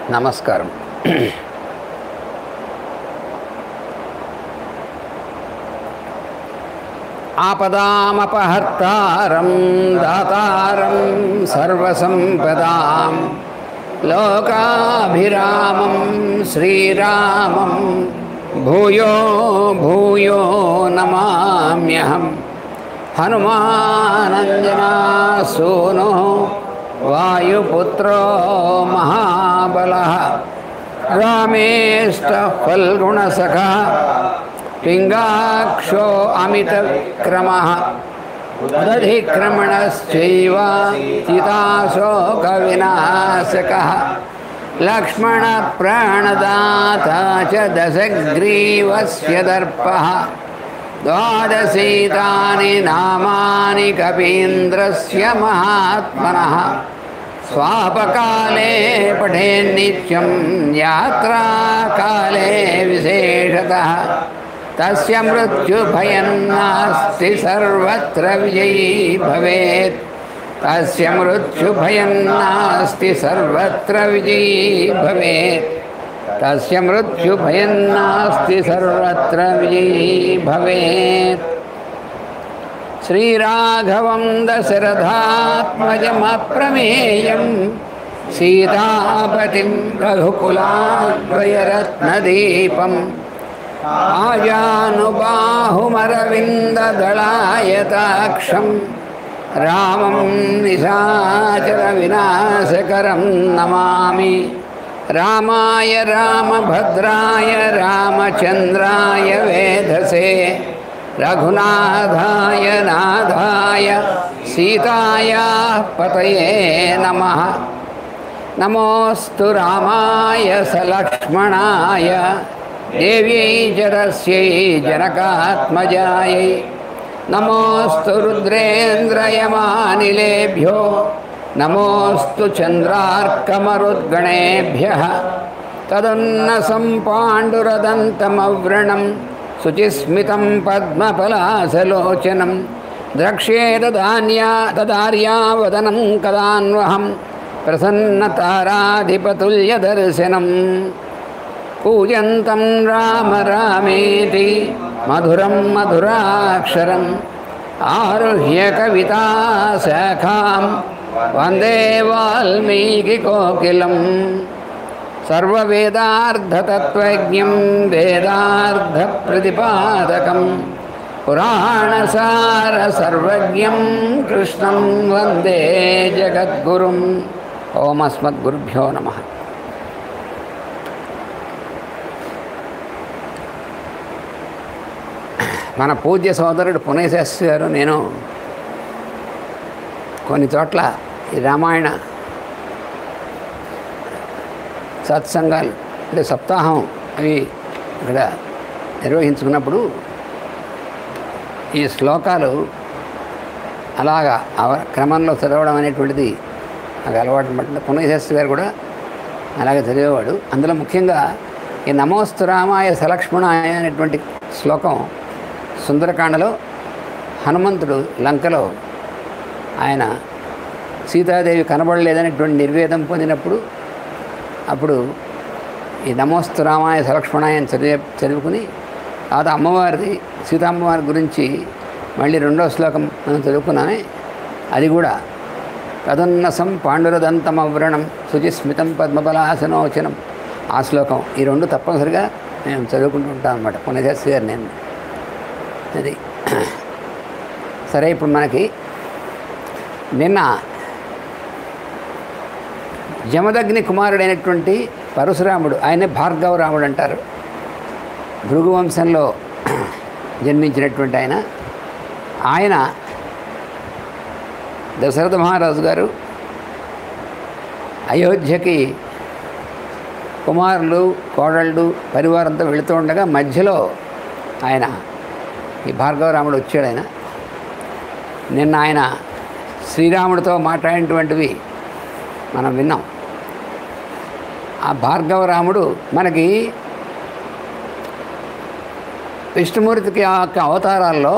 నమస్కారం ఆపదామపహర్తారం దాతారం సర్వసంపదాం లోకాభిరామం శ్రీరామం భూయో భూయో నమామ్యహం హనుమానంజనా సూను వాయుపుత్రో మహాబల రామేష్ట ఫల్గుణసఖ పింగాక్షో అమితక్రమः ఉదధిక్రమణశ్చైవ చితాశోకవినాశకः లక్ష్మణప్రాణదాత చ దశగ్రీవస్య దర్పः ద్వాదశీతాని నామాని కపీంద్రస్య మహాత్మనः స్వాపకాలే పఠేన్నిత్యం యాత్రాకాలే విశేషతः తస్య మృత్యుభయం నాస్తి సర్వత్ర విజయీ భవేత్ తస్య మృత్యుభయం నాస్తి సర్వత్ర విజయీ భవేత్ తస్య మృత్యుభయం నాస్తి సర్వత్ర విజయీ భవేత్ శ్రీరాఘవం దశరథాత్మజమప్రమేయం సీతాపతిం రఘుకులాద్వయరత్నదీపం ఆజానుబాహుమరవిందదళాయతాక్షం రామం నిశాచర వినాశకరం నమామి రామాయ రామభద్రాయ రామచంద్రాయ వేధసే రఘునాథాయ నాథాయ సీతాయా పతయే నమ నమోస్తు రామాయ సలక్ష్మణాయ దేవ్యై జరస్యై జనకాత్మజాయై నమోస్తు రుద్రేంద్రయమానిలేభ్యో నమోస్తు చంద్రార్కమరుద్గణేభ్య తదున్నసం పాండురదంతమవ్రణం శుచిస్మితం పద్మఫలాసలోచనం ద్రక్ష్యేదధాన్యా తదార్యావదనం కదాన్వహం ప్రసన్నతారాధిపతుల్యదర్శనం పూజంతం రామ రామేతి మధురం మధురాక్షరం ఆరుహ్య కవితాశాఖాం వందే వాల్మీకికోకిలం సర్వవేదార్థతత్వజ్ఞం వేదార్థప్రతిపాదకం పురాణసార సర్వజ్ఞం కృష్ణం వందే జగద్గురుం ఓమస్మద్గురుభ్యో నమ మన పూజ్య సోదరుడు పునేశాస్త్రి గారు నేను కొన్ని చోట్ల ఈ రామాయణ సత్సంగాలు అంటే సప్తాహం అవి ఇక్కడ నిర్వహించుకున్నప్పుడు ఈ శ్లోకాలు అలాగా అవ క్రమంలో చదవడం అనేటువంటిది నాకు అలవాటు పట్టిన పునఃశాస్త్రి గారు కూడా అలాగే చదివేవాడు అందులో ముఖ్యంగా ఈ నమోస్తు రామాయ సలక్ష్మణాయ అనేటువంటి శ్లోకం సుందరకాండలో హనుమంతుడు లంకలో ఆయన సీతాదేవి కనబడలేదనేటువంటి నిర్వేదం పొందినప్పుడు అప్పుడు ఈ నమోస్తు రామాయ సలక్ష్మణాయ అని చదివే చదువుకుని తర్వాత అమ్మవారిది సీతామ్మవారి గురించి మళ్ళీ రెండో శ్లోకం మనం చదువుకున్నామే అది కూడా తదున్నసం పాండురదంతమవ్రణం శుచిస్మితం పద్మబలాసనోచనం ఆ శ్లోకం ఈ రెండు తప్పనిసరిగా మేము చదువుకుంటూ ఉంటాం అనమాట పునశాస్త్రి గారు నేను అది సరే ఇప్పుడు మనకి నిన్న జమదగ్ని కుమారుడైనటువంటి పరశురాముడు ఆయనే భార్గవరాముడు అంటారు భృగు వంశంలో జన్మించినటువంటి ఆయన ఆయన దశరథ మహారాజు గారు అయోధ్యకి కుమారులు కోడళ్ళు పరివారంతో వెళుతూ ఉండగా మధ్యలో ఆయన ఈ భార్గవరాముడు వచ్చాడు ఆయన నిన్న ఆయన శ్రీరాముడితో మాట్లాడినటువంటివి మనం విన్నాం ఆ భార్గవరాముడు మనకి విష్ణుమూర్తికి యొక్క అవతారాల్లో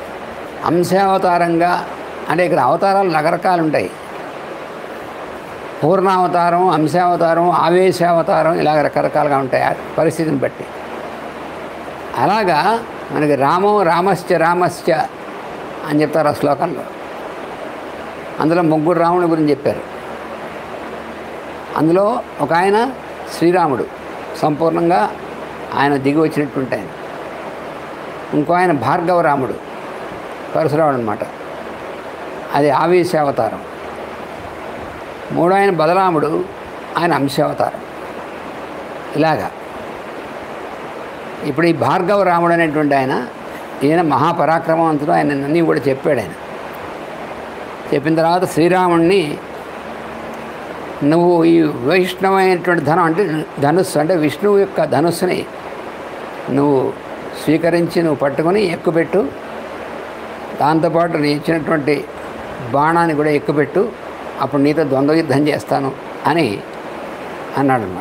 అంశావతారంగా అంటే ఇక్కడ అవతారాలు రకరకాలు ఉంటాయి పూర్ణావతారం అంశావతారం ఆవేశావతారం ఇలాగ రకరకాలుగా ఉంటాయి ఆ పరిస్థితిని బట్టి అలాగా మనకి రామో రామశ్చ రామశ్చ అని చెప్తారు ఆ శ్లోకంలో అందులో ముగ్గురు రాముడి గురించి చెప్పారు అందులో ఒక ఆయన శ్రీరాముడు సంపూర్ణంగా ఆయన దిగి వచ్చినటువంటి ఆయన ఇంకో ఆయన భార్గవ రాముడు పరశురాముడు అనమాట అది ఆవేశావతారం మూడో ఆయన బలరాముడు ఆయన అంశావతారం ఇలాగా ఇప్పుడు ఈ భార్గవ రాముడు అనేటువంటి ఆయన ఈయన మహాపరాక్రమవంతుడు ఆయన అన్నీ కూడా చెప్పాడు ఆయన చెప్పిన తర్వాత శ్రీరాముణ్ణి నువ్వు ఈ వైష్ణవమైనటువంటి ధనం అంటే ధనుస్సు అంటే విష్ణువు యొక్క ధనుస్సుని నువ్వు స్వీకరించి నువ్వు పట్టుకొని ఎక్కుపెట్టు దాంతోపాటు నేను ఇచ్చినటువంటి బాణాన్ని కూడా ఎక్కుపెట్టు అప్పుడు నీతో ద్వంద్వ యుద్ధం చేస్తాను అని అన్నాడు అనమాట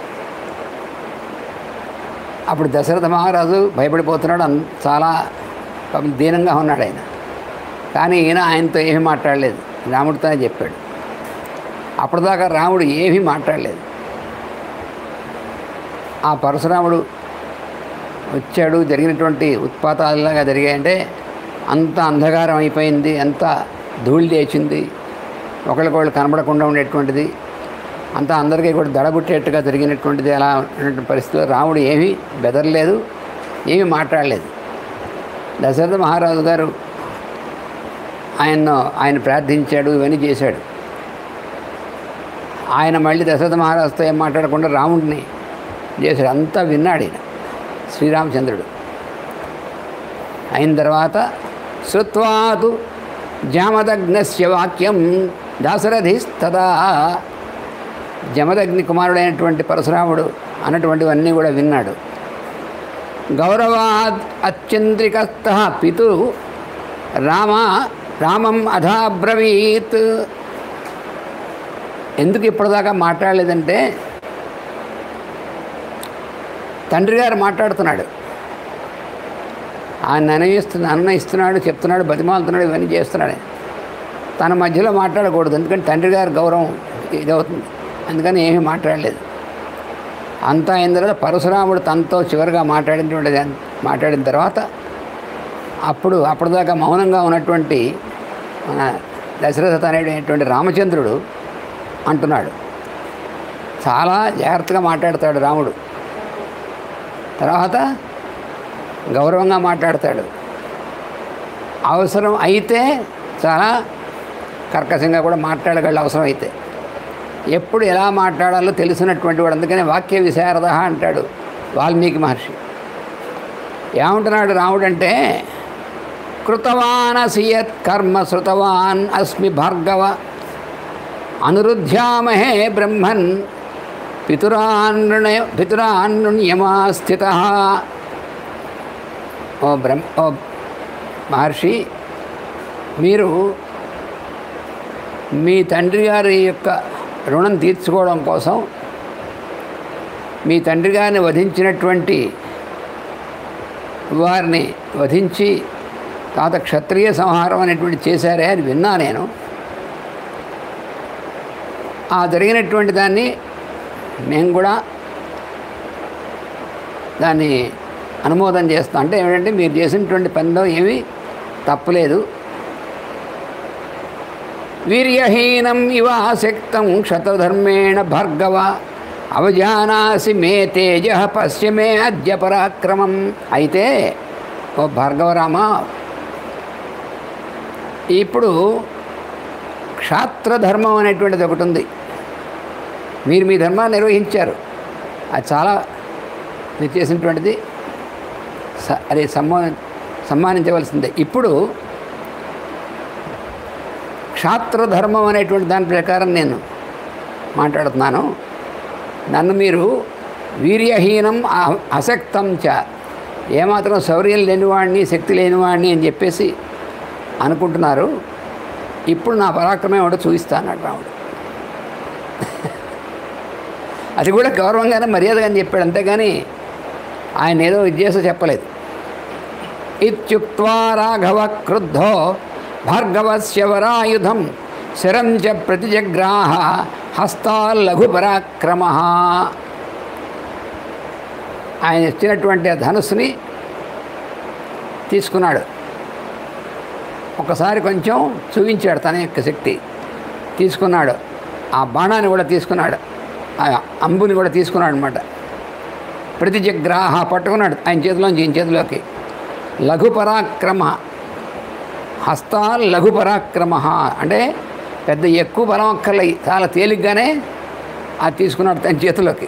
అప్పుడు దశరథ మహారాజు భయపడిపోతున్నాడు అన్- చాలా పాపం దీనంగా ఉన్నాడు ఆయన కానీ ఈయన ఆయనతో ఏమీ మాట్లాడలేదు రాముడితోనే చెప్పాడు అప్పటిదాకా రాముడు ఏమీ మాట్లాడలేదు ఆ పరశురాముడు వచ్చాడు జరిగినటువంటి ఉత్పాతాలుగా జరిగాయంటే అంత అంధకారం అయిపోయింది అంత ధూళి లేచింది ఒకరికొకళ్ళు కనబడకుండా ఉండేటువంటిది అంతా అందరికీ కూడా దడబుట్టేట్టుగా జరిగినటువంటిది అలా ఉన్నటువంటి పరిస్థితిలో రాముడు ఏమీ బెదరలేదు ఏమీ మాట్లాడలేదు దశరథ మహారాజు గారు ఆయన్ను ఆయన ప్రార్థించాడు ఇవన్నీ చేశాడు ఆయన మళ్ళీ దశరథ మహారాజుతో ఏం మాట్లాడకుండా రాముడిని చేశాడు అంతా విన్నాడు ఈయన శ్రీరామచంద్రుడు అయిన తర్వాత శృత్వాతు జామదగ్నస్య వాక్యం దాశరథిస్తదా జమదగ్ని కుమారుడైనటువంటి పరశురాముడు అన్నటువంటివన్నీ కూడా విన్నాడు గౌరవాద్ అత్యంత్రికస్థ పితు రామ రామం అధాబ్రవీత్ ఎందుకు ఇప్పటిదాకా మాట్లాడలేదంటే తండ్రి గారు మాట్లాడుతున్నాడు ఆయన అనయిస్తున్న అన్న ఇస్తున్నాడు చెప్తున్నాడు బతిమాలుతున్నాడు ఇవన్నీ చేస్తున్నాడు ఆయన. తన మధ్యలో మాట్లాడకూడదు ఎందుకంటే తండ్రి గారి గౌరవం ఇదవుతుంది అందుకని ఏమీ మాట్లాడలేదు అంతా అయిన తర్వాత పరశురాముడు తనతో చివరిగా మాట్లాడినటువంటి మాట్లాడిన తర్వాత అప్పుడు అప్పటిదాకా మౌనంగా ఉన్నటువంటి మన దశరథ అనేటువంటి రామచంద్రుడు అంటున్నాడు చాలా జాగ్రత్తగా మాట్లాడతాడు రాముడు తర్వాత గౌరవంగా మాట్లాడతాడు అవసరం అయితే చాలా కర్కశంగా కూడా మాట్లాడగలడు అవసరం అయితే ఎప్పుడు ఎలా మాట్లాడాలో తెలిసినటువంటి వాడు అందుకనే వాక్య విశారద అంటాడు వాల్మీకి మహర్షి ఏమంటున్నాడు రాముడు అంటే కృతవాన్ అసియత్ కర్మ శృతవాన్ అస్మి భార్గవ అనురుధ్యామహే బ్రహ్మన్ పితురాన్య పితురాన్యమా స్థిత ఓ బ్రహ్మ ఓ మహర్షి మీరు మీ తండ్రి గారి యొక్క రుణం తీర్చుకోవడం కోసం మీ తండ్రి గారిని వధించినటువంటి వారిని వధించి తర్వాత క్షత్రియ సంహారం అనేటువంటి చేశారే అని విన్నా నేను ఆ జరిగినటువంటి దాన్ని మేము కూడా దాన్ని అనుమోదం చేస్తాం అంటే ఏమిటంటే మీరు చేసినటువంటి పనిలో ఏమీ తప్పులేదు వీర్యహీనం ఇవాసక్తం క్షతధర్మేణ భార్గవ అవజానాసి మే తేజ పశ్చిమే అద్య పరాక్రమం అయితే ఓ భార్గవరామ ఇప్పుడు క్షాత్రధర్మం అనేటువంటిది ఒకటి ఉంది మీరు మీ ధర్మాన్ని నిర్వహించారు అది చాలా మీరు చేసినటువంటిది స- అది సమ్మా సమ్మానించవలసిందే ఇప్పుడు క్షాత్రధర్మం అనేటువంటి దాని ప్రకారం నేను మాట్లాడుతున్నాను నన్ను మీరు వీర్యహీనం అ- అసక్తం చ ఏమాత్రం శౌర్యం లేనివాడిని శక్తి లేనివాడిని అని చెప్పేసి అనుకుంటున్నారు ఇప్పుడు నా పరాక్రమం ఏమిటో చూపిస్తాను రాముడు అది కూడా గౌరవంగానే మర్యాదగా అని చెప్పాడు అంతేగాని ఆయన ఏదో ఇది చేసో చెప్పలేదు ఇత్యుక్త్వా రాఘవ క్రుద్ధో భార్గవస్య వరాయుధం శరం చ ప్రతిజగ్రాహ హస్తాల్లఘు పరాక్రమ ఆయన ఇచ్చినటువంటి ఆ ధనుస్సుని తీసుకున్నాడు ఒకసారి కొంచెం చూపించాడు తన యొక్క శక్తి తీసుకున్నాడు ఆ బాణాన్ని కూడా తీసుకున్నాడు ఆ అంబుని కూడా తీసుకున్నాడు అనమాట ప్రతిజగ్రాహ పట్టుకున్నాడు ఆయన చేతిలోంచి ఈయన చేతిలోకి లఘు పరాక్రమ హస్తాల్ లఘు పరాక్రమ అంటే పెద్ద ఎక్కువ బలం అక్కర్లే చాలా తేలిగ్గానే అది తీసుకున్నాడు తన చేతిలోకి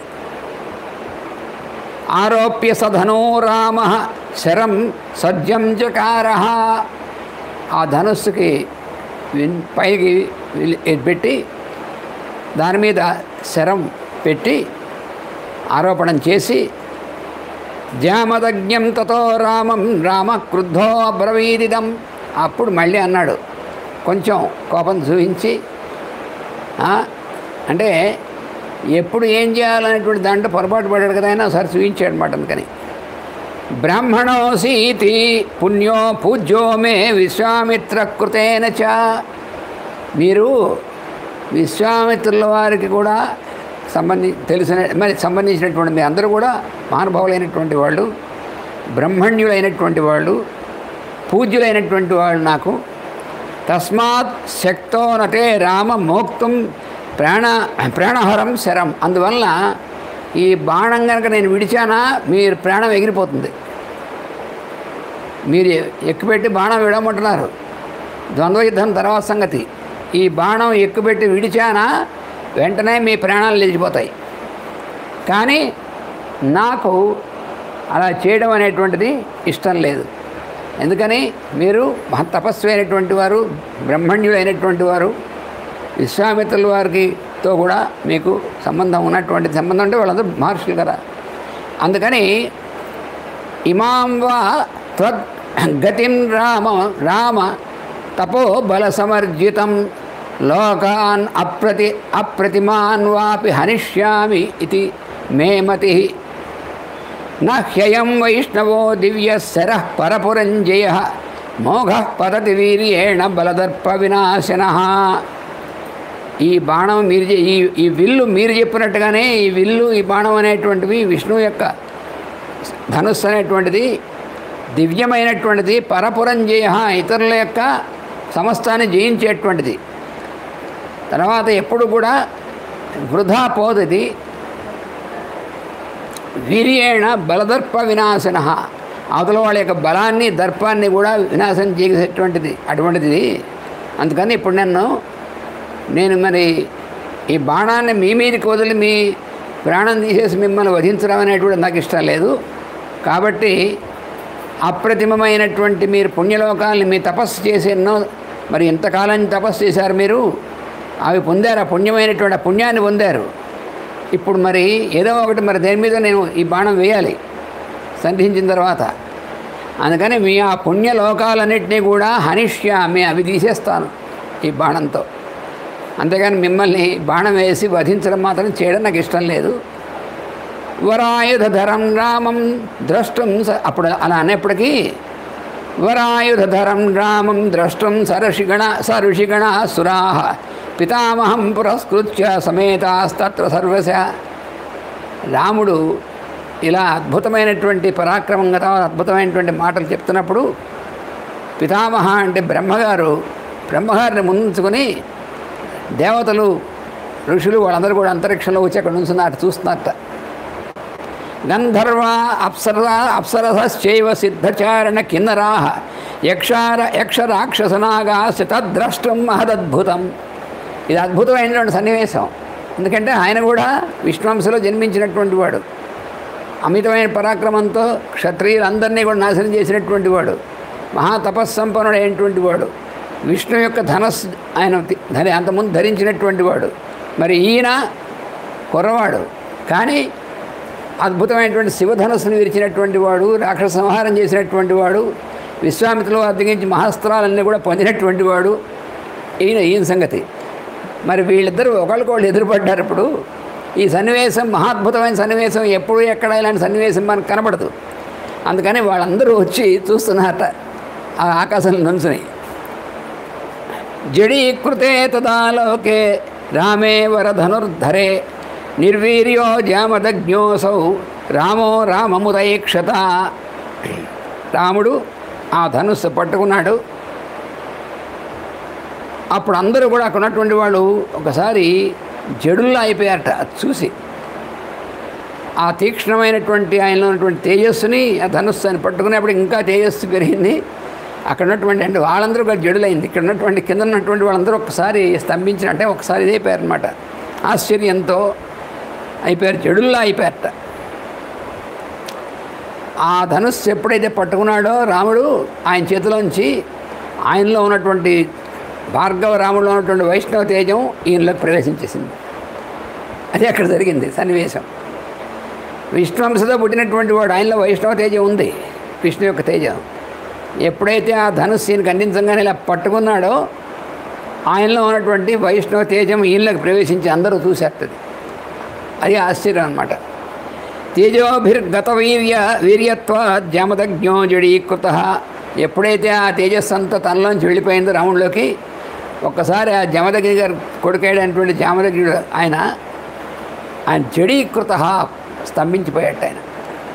ఆరోప్య సధనో రామ శరం సజ్జం చకార ఆ ధనుస్సుకి విన్- పైకి విల్- పెట్టి దాని మీద శరం పెట్టి ఆరోపణం చేసి జామదజ్ఞం తతో రామం రామ క్రుద్ధో అబ్రవీదిదం అప్పుడు మళ్ళీ అన్నాడు కొంచెం కోపం చూపించి ఆ, అంటే ఎప్పుడు ఏం చేయాలనేటువంటి దాంట్లో పొరపాటు పడ్డాడు కదా ఆయన ఒకసారి చూపించాడు అనమాట అందుకని బ్రాహ్మణోసీతి పుణ్యో పూజ్యో మే విశ్వామిత్ర కృతేన చ మీరు విశ్వామిత్రుల వారికి కూడా సంబంధి తెలిసిన మరి సంబంధించినటువంటి మీ అందరూ కూడా మహానుభావులైనటువంటి వాళ్ళు బ్రహ్మణ్యులైనటువంటి వాళ్ళు పూజ్యులైనటువంటి వాళ్ళు నాకు తస్మాత్ శక్తో నటే రామ మోక్తుం ప్రాణ ప్రాణహరం శరం అందువల్ల ఈ బాణం కనుక నేను విడిచానా మీరు ప్రాణం ఎగిరిపోతుంది మీరు ఎక్కుపెట్టి బాణం విడమంటున్నారు ద్వంద్వ యుద్ధం తర్వాత సంగతి ఈ బాణం ఎక్కుపెట్టి విడిచానా వెంటనే మీ ప్రాణాలు లేచిపోతాయి కానీ నాకు అలా చేయడం అనేటువంటిది ఇష్టం లేదు ఎందుకని మీరు మహా తపస్వి అయినటువంటి వారు బ్రహ్మణ్యులైనటువంటి వారు విశ్వామిత్రుల వారికితో కూడా మీకు సంబంధం ఉన్నటువంటి సంబంధం అంటే వాళ్ళందరూ మహర్షులు కదా అందుకని ఇమాం వా త్వగ్ గతిం రామ రామ తపో బల సమర్జితం లోకాన్ అప్రతి అప్రతిమాన్ వాపి హనిష్యామి ఇది మే మతి నహ్యయం వైష్ణవో దివ్య శర పరపురంజయ మోఘ పతతి వీర్యేణ బలదర్ప వినాశన ఈ బాణం మీరు చే- ఈ ఈ విల్లు మీరు చెప్పినట్టుగానే ఈ విల్లు ఈ బాణం అనేటువంటివి విష్ణువు యొక్క ధనుస్సు అనేటువంటిది దివ్యమైనటువంటిది పరపురంజయ ఇతరుల యొక్క సమస్తాన్ని జయించేటువంటిది తర్వాత ఎప్పుడు కూడా వృధా పోదు ఇది వీర్యేణ బలదర్ప వినాశన అవతల వాళ్ళ యొక్క బలాన్ని దర్పాన్ని కూడా వినాశనం చేసేటువంటిది అటువంటిది అందుకని ఇప్పుడు నన్ను నేను మరి ఈ బాణాన్ని మీ మీదకి వదిలి మీ ప్రాణం తీసేసి మిమ్మల్ని వధించడం అనేటువంటి నాకు ఇష్టం లేదు కాబట్టి అప్రతిమమైనటువంటి మీరు పుణ్యలోకాలని మీ తపస్సు చేసి ఎన్నో మరి ఎంతకాలం తపస్సు చేశారు మీరు అవి పొందారు ఆ పుణ్యమైనటువంటి ఆ పుణ్యాన్ని పొందారు ఇప్పుడు మరి ఏదో ఒకటి మరి దేని మీద నేను ఈ బాణం వేయాలి సంధించిన తర్వాత అందుకని మీ ఆ పుణ్యలోకాలన్నింటినీ కూడా హనిష్యామి అవి తీసేస్తాను ఈ బాణంతో అంతేగాని మిమ్మల్ని బాణం వేసి వధించడం మాత్రం చేయడం నాకు ఇష్టం లేదు వరాయుధరం రామం ద్రష్టం స అప్పుడు అలా అనేప్పటికీ వరాయుధరం రామం ద్రష్టం సరషిగణ సఋషిగణ సురా పితామహం పురస్కృత్య సమేతాస్తత్ర సర్వశ రాముడు ఇలా అద్భుతమైనటువంటి పరాక్రమం కదా అద్భుతమైనటువంటి మాటలు చెప్తున్నప్పుడు పితామహ అంటే బ్రహ్మగారు బ్రహ్మగారిని ముందుకుని దేవతలు ఋషులు వాళ్ళందరూ కూడా అంతరిక్షంలో వచ్చి అక్కడ నుంచున్నారు చూస్తున్నారట గంధర్వ అప్సర అప్సరసశ్చైవ సిద్ధచారణ కిన్నరాహ యక్షార యక్ష రాక్షసనాగా తద్ద్రష్టం మహదద్భుతం ఇది అద్భుతమైనటువంటి సన్నివేశం ఎందుకంటే ఆయన కూడా విష్ణువంశలో జన్మించినటువంటి వాడు అమితమైన పరాక్రమంతో క్షత్రియులందరినీ కూడా నాశనం చేసినటువంటి వాడు మహాతపస్సంపన్నుడు అయినటువంటి వాడు విష్ణు యొక్క ధనస్సు ఆయన తి- ధరి అంతకుముందు ధరించినటువంటి వాడు మరి ఈయన కుర్రవాడు కానీ అద్భుతమైనటువంటి శివధనస్సును విరిచినటువంటి వాడు రాక్షస సంహారం చేసినటువంటి వాడు విశ్వామిత్రులు అద్దగించి మహాస్త్రాలన్నీ కూడా పొందినటువంటి వాడు ఈయన ఈయన సంగతి మరి వీళ్ళిద్దరూ ఒకరికొకళ్ళు ఎదురుపడ్డారు ఇప్పుడు ఈ సన్నివేశం మహాద్భుతమైన సన్నివేశం ఎప్పుడు ఎక్కడ ఇలాంటి సన్నివేశం మనకు కనబడదు అందుకని వాళ్ళందరూ వచ్చి చూస్తున్నారట ఆ ఆకాశంలో నుంచుని జడీకృతే తదా లోకే రామే వరధనుర్ధరే నిర్వీర్యో జామదజ్ఞోసౌ రామో రామముదైక్షత రాముడు ఆ ధనుస్సు పట్టుకున్నాడు అప్పుడు అందరూ కూడా అక్కడ ఉన్నటువంటి వాళ్ళు ఒకసారి జడుల్లో అయిపోయారట అది చూసి ఆ తీక్ష్ణమైనటువంటి ఆయనలో ఉన్నటువంటి తేజస్సుని ఆ ధనుస్సు అని పట్టుకునేప్పుడు ఇంకా తేజస్సు పెరిగింది అక్కడ ఉన్నటువంటి అంటే వాళ్ళందరూ కూడా జడులైంది ఇక్కడ ఉన్నటువంటి కింద ఉన్నటువంటి వాళ్ళందరూ ఒకసారి స్తంభించిన అంటే ఒకసారి ఇదైపోయారు అనమాట ఆశ్చర్యంతో అయిపోయారు జడుల్లో అయిపోయారట ఆ ధనుస్సు ఎప్పుడైతే పట్టుకున్నాడో రాముడు ఆయన చేతిలోంచి ఆయనలో ఉన్నటువంటి భార్గవ రాముడిలో ఉన్నటువంటి వైష్ణవ తేజం ఈయనలోకి ప్రవేశించేసింది అది అక్కడ జరిగింది సన్నివేశం విష్ణువంశతో పుట్టినటువంటి వాడు ఆయనలో వైష్ణవ తేజం ఉంది విష్ణు యొక్క తేజం ఎప్పుడైతే ఆ ధనుస్సు ఈయనకి అందించగానే ఇలా పట్టుకున్నాడో ఆయనలో ఉన్నటువంటి వైష్ణవ తేజం ఈయనలోకి ప్రవేశించి అందరూ చూసేస్తుంది అది ఆశ్చర్యం అనమాట తేజోభిర్గత వీర్య వీర్యత్వ జమదజ్ఞో జడీకృత ఎప్పుడైతే ఆ తేజస్సు అంతా తనలోంచి వెళ్ళిపోయిందో రాముడిలోకి ఒక్కసారి ఆ జమదగ్ని గారు కొడుకైనటువంటి జామదగ్నుడు ఆయన ఆయన జడీకృత స్తంభించిపోయాట ఆయన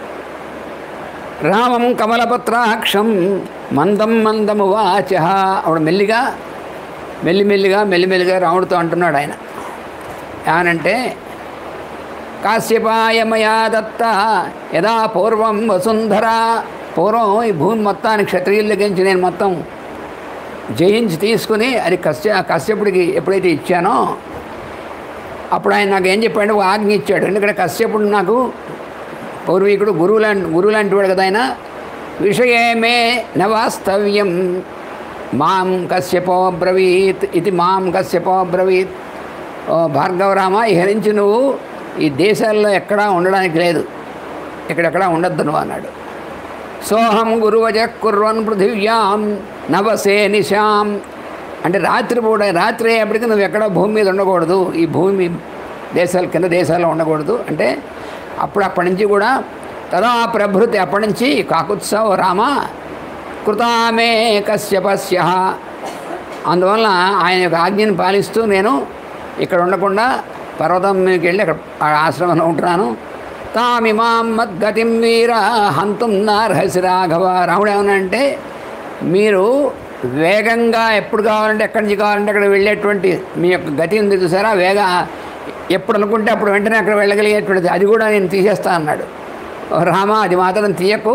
రామం కమలపత్రాక్షం మందం మందము వాచ ఆవిడ మెల్లిగా మెల్లిమెల్లిగా మెల్లిమెల్లిగా రాముడితో అంటున్నాడు ఆయన ఏమనంటే కాశ్యపాయ మయా దత్త యదా పూర్వం వసుంధర పూర్వం ఈ భూమి మొత్తాన్ని క్షత్రియుల నుంచి నేను మొత్తం జయించి తీసుకుని అది కశ్య కశ్యపుడికి ఎప్పుడైతే ఇచ్చానో అప్పుడు ఆయన నాకు ఏం చెప్పాడు ఒక ఆజ్ఞ ఇచ్చాడు ఎందుకంటే కశ్యపుడు నాకు పూర్వీకుడు గురువు లాంటి గురువు లాంటి వాడు కదా ఆయన విషయమే నవాస్తవ్యం మాం కశ్యపో బ్రవీత్ ఇది మాం కశ్యపో బ్రవీత్ ఓ భార్గవరామ ఇహ నుంచి నువ్వు ఈ దేశాల్లో ఎక్కడా ఉండడానికి లేదు ఇక్కడెక్కడా ఉండొద్దు నువ్వు అన్నాడు సోహం గురువజ కుర్వన్ పృథివ్యాం నవసే నిశాం అంటే రాత్రి పూట రాత్రి అయ్యేప్పటికీ నువ్వు ఎక్కడ భూమి మీద ఉండకూడదు ఈ భూమి దేశాల కింద దేశాల్లో ఉండకూడదు అంటే అప్పుడు అప్పటి నుంచి కూడా తదా ప్రభృతి అప్పటి నుంచి కాకుత్సవ రామ కృతామే కశ్యపస్య అందువల్ల ఆయన యొక్క ఆజ్ఞను పాలిస్తూ నేను ఇక్కడ ఉండకుండా పర్వతం మీదకి వెళ్ళి అక్కడ ఆ ఆశ్రమంలో ఉంటున్నాను తామిమాం మద్గతిం వీర హంతుం నార్హసి రాఘవ రాముడు ఏమన్నా అంటే మీరు వేగంగా ఎప్పుడు కావాలంటే ఎక్కడి నుంచి కావాలంటే అక్కడ వెళ్ళేటువంటి మీ యొక్క గతి ఉంది చూసారా వేగ ఎప్పుడు అనుకుంటే అప్పుడు వెంటనే అక్కడ వెళ్ళగలిగేటువంటిది అది కూడా నేను తీసేస్తా అన్నాడు ఓ రామ అది మాత్రం తీయకు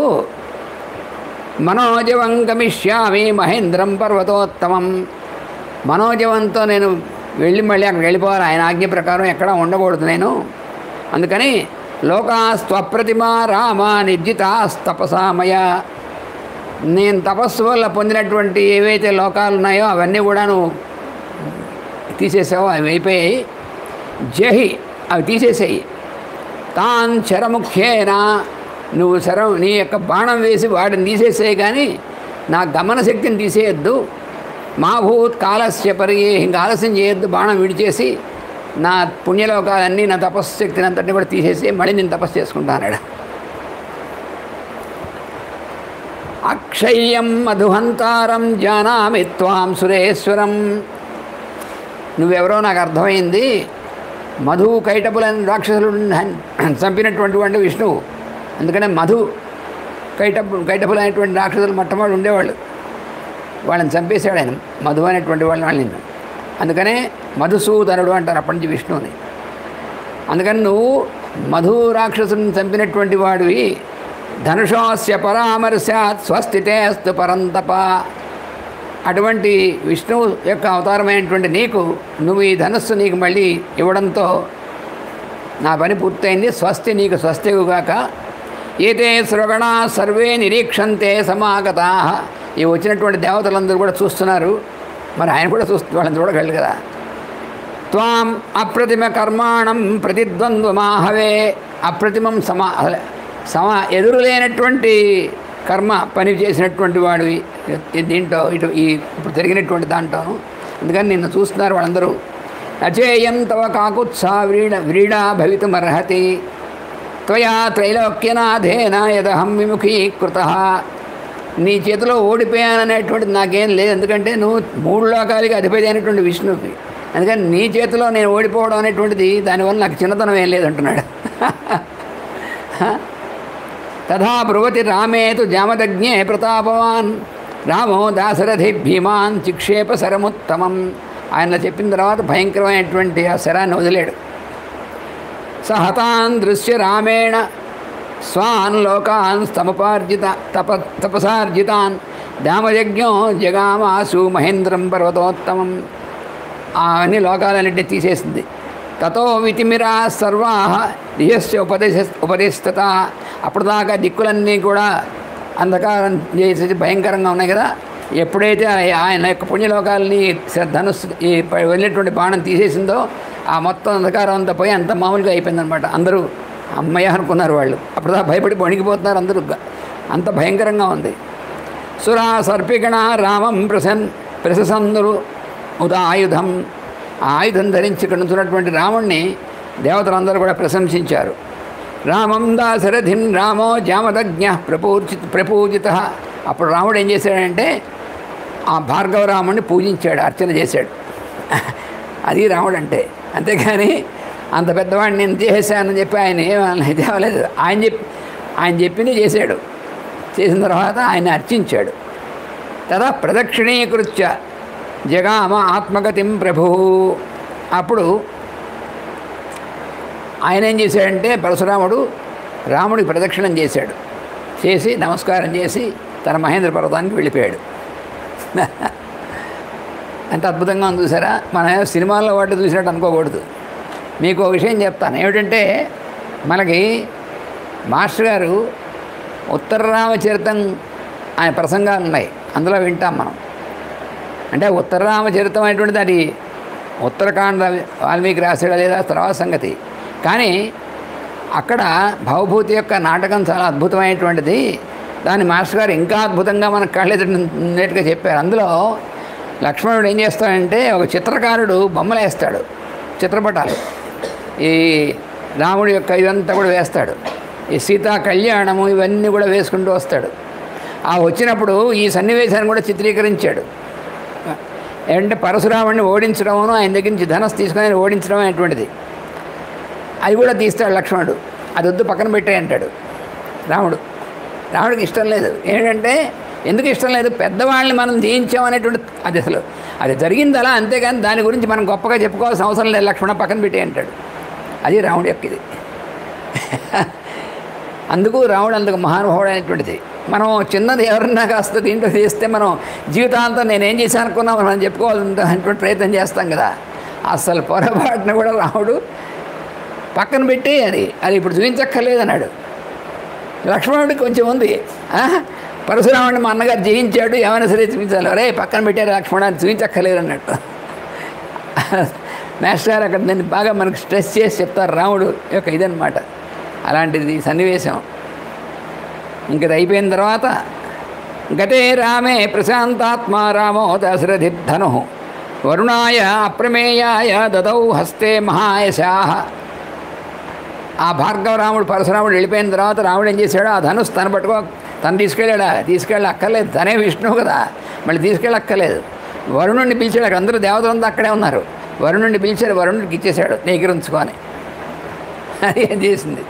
మనోజవం గమిష్యామి మహేంద్రం పర్వతోత్తమం మనోజవంతో నేను వెళ్ళి మళ్ళీ అక్కడికి వెళ్ళిపోవాలి ఆయన ఆజ్ఞ ప్రకారం ఎక్కడ ఉండకూడదు నేను అందుకని లోకాస్త్వప్రతిమా రామ నిర్జితాస్తపసామయ నేను తపస్సు వల్ల పొందినటువంటి ఏవైతే లోకాలు ఉన్నాయో అవన్నీ కూడా నువ్వు తీసేసావు అవి అయిపోయాయి జహి అవి తీసేసాయి తాన్ చరముఖ్యేనా నువ్వు శరం నీ యొక్క బాణం వేసి వాడిని తీసేసేయి కానీ నా గమన శక్తిని తీసేయద్దు మా భూత్ కాలస్య పరిగే ఇంకా ఆలస్యం చేయొద్దు బాణం విడిచేసి నా పుణ్యలోకాలన్నీ నా తపస్సు శక్తిని అంతటిని కూడా తీసేసి మళ్ళీ నేను తపస్సు చేసుకుంటానాడు అక్షయ్యం మధుహంతారం జానామి త్వాం సురేశ్వరం నువ్వెవరో నాకు అర్థమైంది మధు కైటపులని రాక్షసులు చంపినటువంటి వాడు విష్ణువు అందుకనే మధు కైటపు కైటపులు అనేటువంటి రాక్షసులు మొట్టమొదటి ఉండేవాళ్ళు వాళ్ళని చంపేశాడు ఆయన మధు అనేటువంటి వాళ్ళని వాళ్ళని అందుకనే మధుసూదనుడు అంటారు అప్పటి నుంచి విష్ణువుని అందుకని నువ్వు మధు రాక్షసుని చంపినటువంటి వాడివి ధనుషోస్య పరామర్శాత్ స్వస్థితే అస్తు పరంతప అటువంటి విష్ణువు యొక్క అవతారమైనటువంటి నీకు నువ్వు ఈ ధనుస్సు నీకు మళ్ళీ ఇవ్వడంతో నా పని పూర్తయింది స్వస్తి నీకు స్వస్తిగుగాక ఏతే సృగణ సర్వే నిరీక్షంతే సమాగతా ఈ వచ్చినటువంటి దేవతలందరూ కూడా చూస్తున్నారు మరి ఆయన కూడా చూస్తూ వాళ్ళని చూడగలరు కదా త్వాం అప్రతిమ కర్మాణం ప్రతిద్వంద్వమాహవే అప్రతిమం సమా సమా ఎదురులేనటువంటి కర్మ పని చేసినటువంటి వాడివి ఈ దీంట్లో ఇటు ఈ ఇప్పుడు జరిగినటువంటి దాంట్లోను అందుకని నిన్ను చూస్తున్నారు వాళ్ళందరూ అచేయం తవ కాకుత్సా వ్రీడ వ్రీడా భవితుమర్హతి త్వయా త్రైలోక్యనాథేన యదహం విముఖీకృత నీ చేతిలో ఓడిపోయాననేటువంటిది నాకేం లేదు ఎందుకంటే నువ్వు మూడు లోకాలకి అధిపతి అయినటువంటి విష్ణువుకి అందుకని నీ చేతిలో నేను ఓడిపోవడం అనేటువంటిది దానివల్ల నాకు చిన్నతనం ఏం లేదంటున్నాడు తథా బ్రువతి రామేతు జామదజ్ఞే ప్రతాపవాన్ రామో దాశరథి భీమాన్ చిక్షేప శరముత్తమం ఆయన చెప్పిన తర్వాత భయంకరమైనటువంటి ఆ శరాన్ని వదిలేడు సహతాన్ దృశ్య రామేణ స్వాన్ లోకాన్ స్తమపార్జిత తప తపసార్జితాన్ దామయజ్ఞో జగామాసు మహేంద్రం పర్వతోత్తమం ఆ అన్ని లోకాలన్నింటినీ తీసేసింది తతో వితిమిరా సర్వా దిహస్య ఉపదేశ ఉపదేశత అప్పుడు దాకా దిక్కులన్నీ కూడా అంధకారం చేసి భయంకరంగా ఉన్నాయి కదా ఎప్పుడైతే ఆయ- ఆయన యొక్క పుణ్యలోకాలని స- ధనుస్సు ఈ ప- వెళ్ళినటువంటి బాణం తీసేసిందో ఆ మొత్తం అంధకారం అంతా పోయి అంత మామూలుగా అయిపోయిందనమాట అందరూ అమ్మయ్య అనుకున్నారు వాళ్ళు అప్పుడు దాకా భయపడి వణికిపోతున్నారు అందరూ గ- అంత భయంకరంగా ఉంది సురా సర్పిగణ రామం ప్రసన్ ప్రశసందురు ఉదాయుధం ఆ ఆయుధం ధరించి ఇక్కడ నుంచున్నటువంటి రాముణ్ణి దేవతలందరూ కూడా ప్రశంసించారు రామం దాశరథిన్ రామో జామదజ్ఞ ప్రపూర్చి ప్రపూజిత అప్పుడు రాముడు ఏం చేశాడంటే ఆ భార్గవ రాముడిని పూజించాడు అర్చన చేశాడు అది రాముడు అంటే అంతేగాని అంత పెద్దవాడిని నేను చేసేసానని చెప్పి ఆయన ఏమీ అవ్వలేదు ఆయన చెప్పి ఆయన చెప్పింది చేశాడు చేసిన తర్వాత ఆయన అర్చించాడు తదా ప్రదక్షిణీకృత్య జగామ ఆత్మగతిం ప్రభు అప్పుడు ఆయన ఏం చేశాడంటే పరశురాముడు రాముడికి ప్రదక్షిణం చేశాడు చేసి నమస్కారం చేసి తన మహేంద్ర పర్వతానికి వెళ్ళిపోయాడు ఎంత అద్భుతంగా ఉంది చూసారా మన సినిమాల్లో వాటి చూసినట్టు అనుకోకూడదు మీకు ఒక విషయం చెప్తాను ఏమిటంటే మనకి మాస్టర్ గారు ఉత్తర రామచరితం ఆయన ప్రసంగాలు ఉన్నాయి అందులో వింటాం మనం అంటే ఉత్తర రామచరితం అనేటువంటిది అది ఉత్తరకాండ వాల్మీకి రాశాడా లేదా తర్వాత సంగతి కానీ అక్కడ భవభూతి యొక్క నాటకం చాలా అద్భుతమైనటువంటిది దాన్ని మాస్టర్ గారు ఇంకా అద్భుతంగా మనకు కళ్ళెదుటిగా చెప్పారు అందులో లక్ష్మణుడు ఏం చేస్తాడంటే ఒక చిత్రకారుడు బొమ్మలు వేస్తాడు చిత్రపటాలు ఈ రాముడి యొక్క ఇదంతా కూడా వేస్తాడు ఈ సీతా కళ్యాణము ఇవన్నీ కూడా వేసుకుంటూ వస్తాడు ఆ వచ్చినప్పుడు ఈ సన్నివేశాన్ని కూడా చిత్రీకరించాడు ఏంటంటే పరశురాముడిని ఓడించడమును ఆయన దగ్గర నుంచి ధనస్సు తీసుకొని ఆయన ఓడించడం అనేటువంటిది అది కూడా తీస్తాడు లక్ష్మణుడు అది వద్దు పక్కన పెట్టే అంటాడు రాముడు రాముడికి ఇష్టం లేదు ఏంటంటే ఎందుకు ఇష్టం లేదు పెద్దవాళ్ళని మనం జయించామనేటువంటి అది అసలు అది జరిగింది అలా అంతేగాని దాని గురించి మనం గొప్పగా చెప్పుకోవాల్సిన అవసరం లేదు లక్ష్మణ పక్కన పెట్టే అంటాడు అది రాముడి యొక్క ఇది అందుకు రాముడు అందుకు మహానుభావుడు అనేటువంటిది మనం చిన్నది ఎవరన్నా కాస్త దీంట్లో చేస్తే మనం జీవితాంతం నేనేం చేశాను అనుకున్నా మనం చెప్పుకోవాలనేటువంటి ప్రయత్నం చేస్తాం కదా అసలు పొరపాటున కూడా రాముడు పక్కన పెట్టి అది అది ఇప్పుడు చూపించక్కర్లేదు అన్నాడు లక్ష్మణుడికి కొంచెం ఉంది ఆ? పరశురాముడిని మా అన్నగారు జయించాడు ఏమైనా సరే చూపించాలి అరే పక్కన పెట్టారు లక్ష్మణాన్ని చూపించక్కర్లేదు అన్నట్టు మాస్టర్ గారు అక్కడ దాన్ని బాగా మనకు స్ట్రెస్ చేసి చెప్తారు రాముడు యొక్క ఇదనమాట అలాంటిది సన్నివేశం ఇంకది అయిపోయిన తర్వాత గతే రామే ప్రశాంతాత్మ రామో దశరథి ధను వరుణాయ అప్రమేయాయ దదౌ హస్తే మహాయశాహ ఆ భార్గవ రాముడు పరశురాముడు వెళ్ళిపోయిన తర్వాత రాముడు ఏం చేశాడు ఆ ధనుసు తను పట్టుకో తను తీసుకెళ్ళాడా తీసుకెళ్ళి అక్కర్లేదు తనే విష్ణువు కదా మళ్ళీ తీసుకెళ్ళి అక్కర్లేదు వరుణుడిని పిలిచాడు అక్కడ అందరూ దేవతలంతా అక్కడే ఉన్నారు వరుణుడిని పిలిచాడు వరుణుడికి ఇచ్చేశాడు దగ్గర ఉంచుకొని అది ఏం చేసింది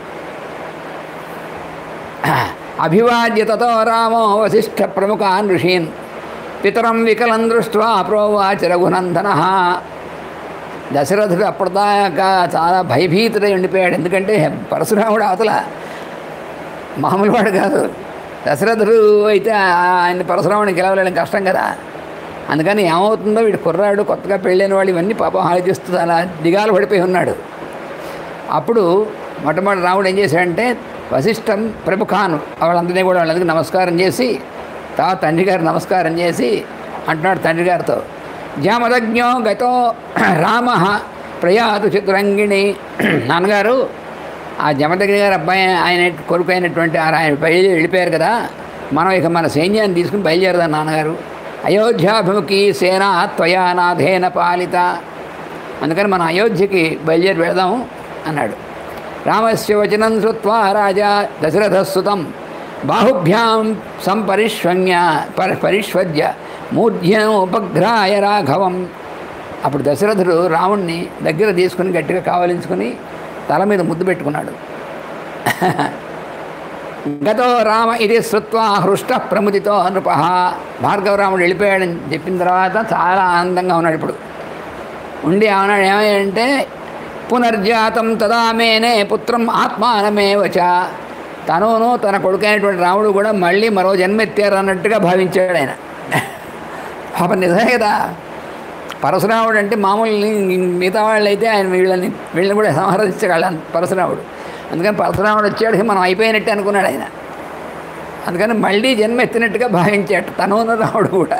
అభివాద్య తతో రామో వశిష్ఠ ప్రముఖాన్ ఋషీన్ పితరం వికలం దృష్ట్వా ప్రోవాచ రఘునందన దశరథుడు అప్పటిదాకా చాలా భయభీతుడై ఉండిపోయాడు ఎందుకంటే పరశురాముడు అవతల మామూలు వాడు కాదు దశరథుడు అయితే ఆయన పరశురాముడిని గెలవలేడం కష్టం కదా అందుకని ఏమవుతుందో వీడు కుర్రాడు కొత్తగా పెళ్ళైన వాళ్ళు ఇవన్నీ పాపం ఆలోచిస్తూ అలా దిగాలు పడిపోయి ఉన్నాడు అప్పుడు మొట్టమొదటి రాముడు ఏం చేశాడంటే వశిష్టం ప్రముఖాను వాళ్ళందరినీ కూడా వాళ్ళందరికీ నమస్కారం చేసి తర్వాత తండ్రి గారు నమస్కారం చేసి అంటున్నాడు తండ్రి గారితో జామదజ్ఞో గతో రామ ప్రయాతు చిత్రంగిణి నాన్నగారు ఆ జమదగ్ని గారు అబ్బాయి ఆయన కొడుకు అయినటువంటి ఆ ఆయన బయలుదేరి వెళ్ళిపోయారు కదా మనం ఇక మన సైన్యాన్ని తీసుకుని బయలుదేరదా నాన్నగారు అయోధ్యాభిముఖి సేన త్వయా నాథేన పాలిత అందుకని మనం అయోధ్యకి బయలుదేరి వెళదాము అన్నాడు రామస్య వచనం శ్రుత్వా రాజా దశరథసుతం బాహుభ్యాం సంపరిష్వన్య పరి పరిష్వద్య మూర్ధ్యం ఉపగ్రాయ రాఘవం అప్పుడు దశరథుడు రావణ్ణి దగ్గర తీసుకుని గట్టిగా కావలించుకుని తల మీద ముద్దు పెట్టుకున్నాడు గతో రామ ఇది శృత్వా హృష్ట ప్రముదితో నృప భార్గవరాముడు వెళ్ళిపోయాడని చెప్పిన తర్వాత చాలా ఆనందంగా ఉన్నాడు ఇప్పుడు ఉండి ఏమన్నాడు ఏమయ్యంటే పునర్జాతం తదా మేనే పుత్రం ఆత్మానమేవచ తనును తన కొడుకైనటువంటి రాముడు కూడా మళ్ళీ మరో జన్మెత్తారు అన్నట్టుగా భావించాడు ఆయన పాప నిజమే కదా పరశురాముడు అంటే మామూలు మిగతా వాళ్ళు అయితే ఆయన వీళ్ళని వీళ్ళని కూడా సంహరించగల పరశురాముడు అందుకని పరశురాముడు వచ్చాడు మనం అయిపోయినట్టు అనుకున్నాడు ఆయన అందుకని మళ్ళీ జన్మ ఎత్తినట్టుగా భావించాడు తనువున రాముడు కూడా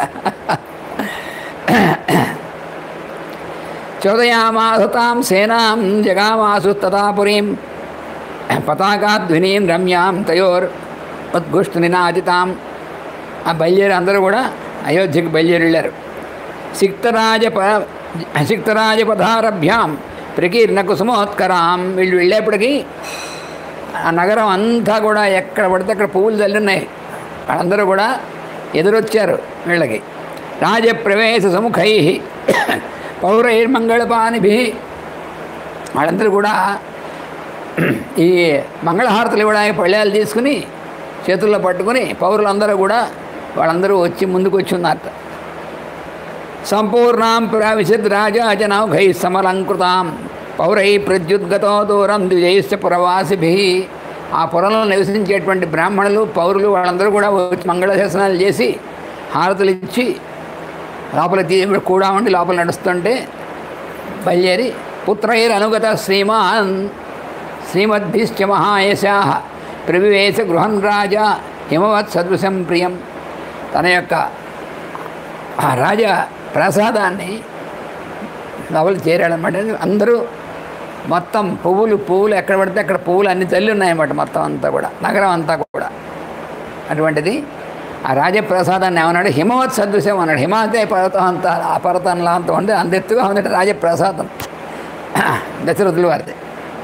చోదయామాసుతాం సేనాం జగామాసు తదాపురీం పతాకాధ్వనీం రమ్యాం తయోర్ ఉద్ఘుష్టు నినాదితాం ఆ బయలుదేరి అందరూ కూడా అయోధ్యకి బయలుదేరి వెళ్ళారు సిక్తరాజ ప సిక్తరాజ పదారభ్యాం ప్రకీర్ణ కుసుమోత్కరాం వీళ్ళు వెళ్ళేప్పటికీ ఆ నగరం అంతా కూడా ఎక్కడ పడితే అక్కడ పువ్వులు చల్లున్నాయి వాళ్ళందరూ కూడా ఎదురొచ్చారు వీళ్ళకి రాజప్రవేశ సముఖై పౌరైర్మంగళపానిభి వాళ్ళందరూ కూడా ఈ మంగళహారతులు ఇవ్వడానికి పళ్ళాలు తీసుకుని చేతుల్లో పట్టుకుని పౌరులందరూ కూడా వాళ్ళందరూ వచ్చి ముందుకు వచ్చి ఉన్నారట సంపూర్ణాం ప్రావిశద్ రాజాజనౌఘై సమలంకృతాం పౌరై ప్రద్యుద్గతో దూరం ద్విజైశ్చ పురవాసిభి ఆ పురంలో నివసించేటువంటి బ్రాహ్మణులు పౌరులు వాళ్ళందరూ కూడా వచ్చి మంగళశాసనాలు చేసి హారతులు ఇచ్చి లోపల తీ కూడా ఉండి లోపల నడుస్తుంటే బయలుదేరి పుత్రైరనుగత శ్రీమాన్ శ్రీమద్భిశ్చ మహాయశా ప్రవివేశ గృహం రాజా హిమవత్ సదృశం ప్రియం తన యొక్క ఆ రాజ ప్రసాదాన్ని లోపల చేరాడనమాట అందరూ మొత్తం పువ్వులు పువ్వులు ఎక్కడ పడితే అక్కడ పువ్వులు అన్ని తల్లి ఉన్నాయన్నమాట మొత్తం అంతా కూడా నగరం అంతా కూడా అటువంటిది ఆ రాజప్రసాదాన్ని ఏమన్నాడు హిమవత్ సదృశ్యం అన్నాడు హిమాతే పర్వతం అంతా ఆ పర్వతంలో అంత ఉంది అంత ఎత్తుగా ఉందట రాజప్రసాదం దశరథుల వారిది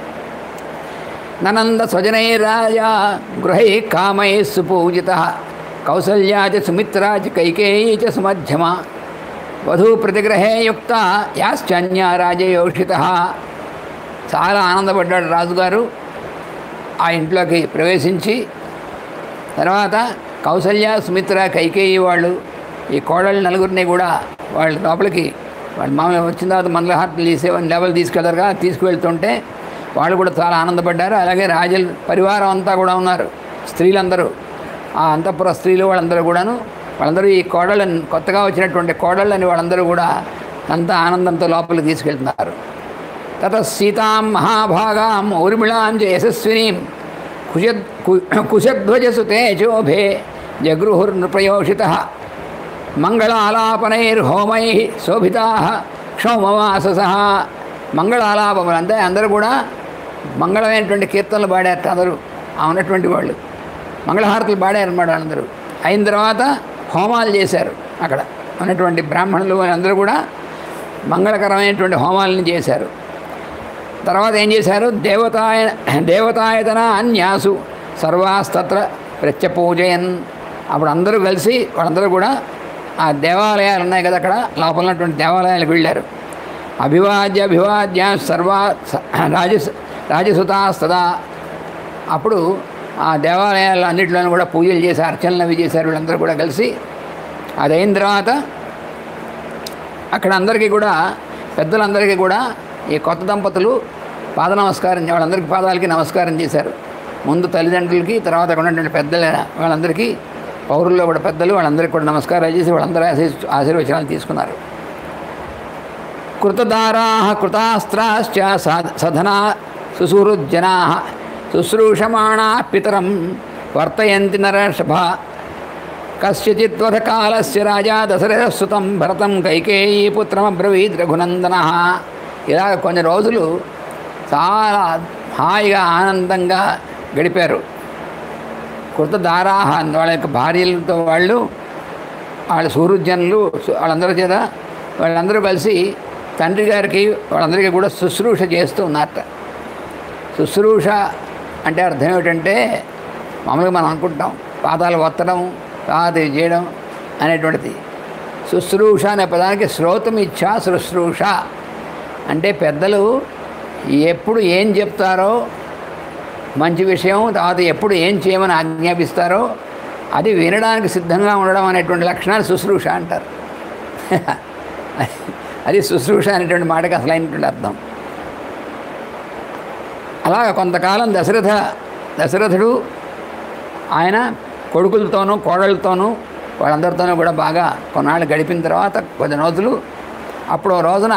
ననంద స్వజనై రాజా గృహై కామై సుపూజిత కౌసల్యా చ సుమిత్రా చ కైకేయీ చ సుమధ్యమ వధూ ప్రతిగ్రహే యుక్త యాశ్చన్య రాజయోషిత చాలా ఆనందపడ్డాడు రాజుగారు ఆ ఇంట్లోకి ప్రవేశించి తర్వాత కౌసల్య సుమిత్ర కైకేయి వాళ్ళు ఈ కోడళ్ళు నలుగురిని కూడా వాళ్ళ లోపలికి వాళ్ళు మామూలుగా వచ్చిన తర్వాత మంగళహారతులు తీసేవని లెవెల్ తీసుకెళ్తారుగా తీసుకువెళ్తుంటే వాళ్ళు కూడా చాలా ఆనందపడ్డారు అలాగే రాజుల పరివారం అంతా కూడా ఉన్నారు స్త్రీలందరూ ఆ అంతఃపుర స్త్రీలు వాళ్ళందరూ కూడాను వాళ్ళందరూ ఈ కోడళ్ళని కొత్తగా వచ్చినటువంటి కోడళ్ళని వాళ్ళందరూ కూడా అంతా ఆనందంతో లోపలికి తీసుకెళ్తున్నారు తత సీతాం మహాభాగాం ఊర్మిళాం చ యశస్వినీం కుశ కుశధ్వజసుతే చోభే జగృహుర్నృపయోషిత మంగళాలాపనైర్హోమై శోభితా క్షౌమవాసస మంగళాలాపములు అంతే అందరూ కూడా మంగళమైనటువంటి కీర్తనలు పాడారు అందరూ ఆ ఉన్నటువంటి వాళ్ళు మంగళహారతులు పాడారన్నమాట వాళ్ళందరూ అయిన తర్వాత హోమాలు చేశారు అక్కడ ఉన్నటువంటి బ్రాహ్మణులు అందరూ కూడా మంగళకరమైనటువంటి హోమాలను చేశారు తర్వాత ఏం చేశారు దేవతాయ దేవతాయతన అన్యాసు సర్వాస్తత్ర ప్రత్యపూజయన్ అప్పుడు అందరూ కలిసి వాళ్ళందరూ కూడా ఆ దేవాలయాలు ఉన్నాయి కదా అక్కడ లోపల ఉన్నటువంటి దేవాలయాలకు వెళ్ళారు అభివాద్య అభివాద్య సర్వా రాజస్ రాజసుతాస్తదా అప్పుడు ఆ దేవాలయాలు అన్నింటిలోనూ కూడా పూజలు చేసి అర్చనలు అవి చేశారు వీళ్ళందరూ కూడా కలిసి అది అయిన తర్వాత అక్కడ అందరికీ కూడా పెద్దలందరికీ కూడా ఈ కొత్త దంపతులు పాద నమస్కారం వాళ్ళందరికీ పాదాలకి నమస్కారం చేశారు ముందు తల్లిదండ్రులకి తర్వాత అక్కడ ఉన్నటువంటి పెద్దల వాళ్ళందరికీ పౌరుల్లో కూడా పెద్దలు వాళ్ళందరికీ కూడా నమస్కారాలు చేసి వాళ్ళందరూ ఆశీర్ ఆశీర్వచనాలు తీసుకున్నారు కృతదారా కృతాస్త్రాశ్చ సాధ- సధనా సుసుహృజ్జనా శుశ్రూషమాణా పితరం వర్తయంతి నరషభ కస్యచిద్వధ కాలస్య రాజా దశరథసుతం భరతం కైకేయీ పుత్రమబ్రవీద్ రఘునందన ఇలా కొన్ని రోజులు చాలా హాయిగా ఆనందంగా గడిపారు కృతదారాహ వాళ్ళ యొక్క భార్యలతో వాళ్ళు వాళ్ళ సూరుజనులు వాళ్ళందరి చేత వాళ్ళందరూ కలిసి తండ్రి గారికి వాళ్ళందరికీ కూడా శుశ్రూష చేస్తూ ఉన్నారట శుశ్రూష అంటే అర్థం ఏమిటంటే మామూలుగా మనం అనుకుంటాం పాదాలు ఒత్తడం తర్వాత ఇది చేయడం అనేటువంటిది శుశ్రూష అనే పదానికి శ్రోతం ఇచ్చా శుశ్రూష అంటే పెద్దలు ఎప్పుడు ఏం చెప్తారో మంచి విషయం తర్వాత ఎప్పుడు ఏం చేయమని ఆజ్ఞాపిస్తారో అది వినడానికి సిద్ధంగా ఉండడం అనేటువంటి లక్షణాలు శుశ్రూష అంటారు అది శుశ్రూష అనేటువంటి మాటకి అసలైనటువంటి అర్థం అలా కొంతకాలం దశరథ దశరథుడు ఆయన కొడుకులతోనూ కోడళ్ళతోనూ వాళ్ళందరితోనూ కూడా బాగా కొన్నాళ్ళు గడిపిన తర్వాత కొద్ది రోజులు అప్పుడు ఓ రోజున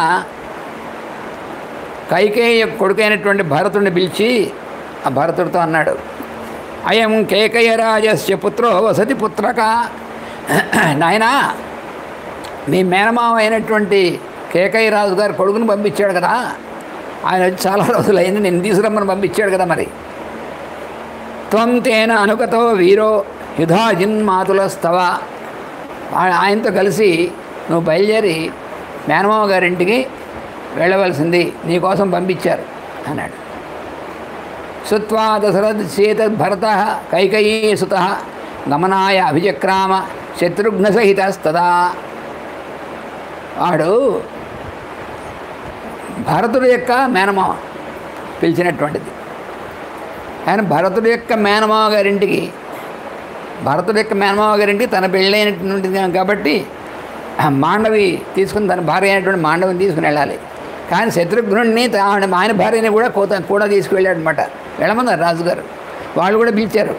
కైకేయ కొడుకైనటువంటి భరతుడిని పిలిచి ఆ భరతుడితో అన్నాడు అయం కేకయ రాజస్య పుత్రో వసతి పుత్రక నాయనా మీ మేనమామ అయినటువంటి కేకయ్య రాజు గారు కొడుకుని పంపించాడు కదా ఆయన వచ్చి చాలా రోజులైంది నేను తీసుకురమ్మని పంపించాడు కదా మరి త్వం తేన అనుకతో వీరో యుధాజిన్మాతులస్తవ ఆ- ఆయనతో కలిసి నువ్వు బయలుదేరి మేనమామ గారింటికి వెళ్ళవలసింది నీకోసం పంపించారు అన్నాడు శుత్వా దశరథ సీత భరత కైకయీ సుత గమనాయ అభిచక్రామ శత్రుఘ్న సహితస్తదా వాడు భరతుడి యొక్క మేనమామ పిలిచినటువంటిది ఆయన భరతుడి యొక్క మేనమావ గారింటికి భరతుడి యొక్క మేనమావ గారింటికి తన పెళ్ళైనటువంటిది కాబట్టి ఆ మాండవి తీసుకుని తన భార్య అయినటువంటి మాండవిని తీసుకుని వెళ్ళాలి కానీ శత్రుఘ్నుడిని తా- ఆయన ఆయన భార్యని కూడా కోత కూడా తీసుకువెళ్ళాడు అనమాట వెళ్ళమన్నారు రాజుగారు వాళ్ళు కూడా పిలిచారు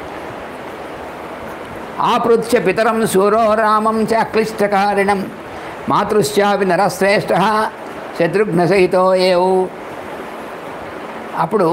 ఆపృత్య పితరం శూరో రామం చ అక్లిష్టకారిణం మాతృశ్చాపి నరశ్రేష్ఠ శత్రుఘ్న సహితో ఏవు అప్పుడు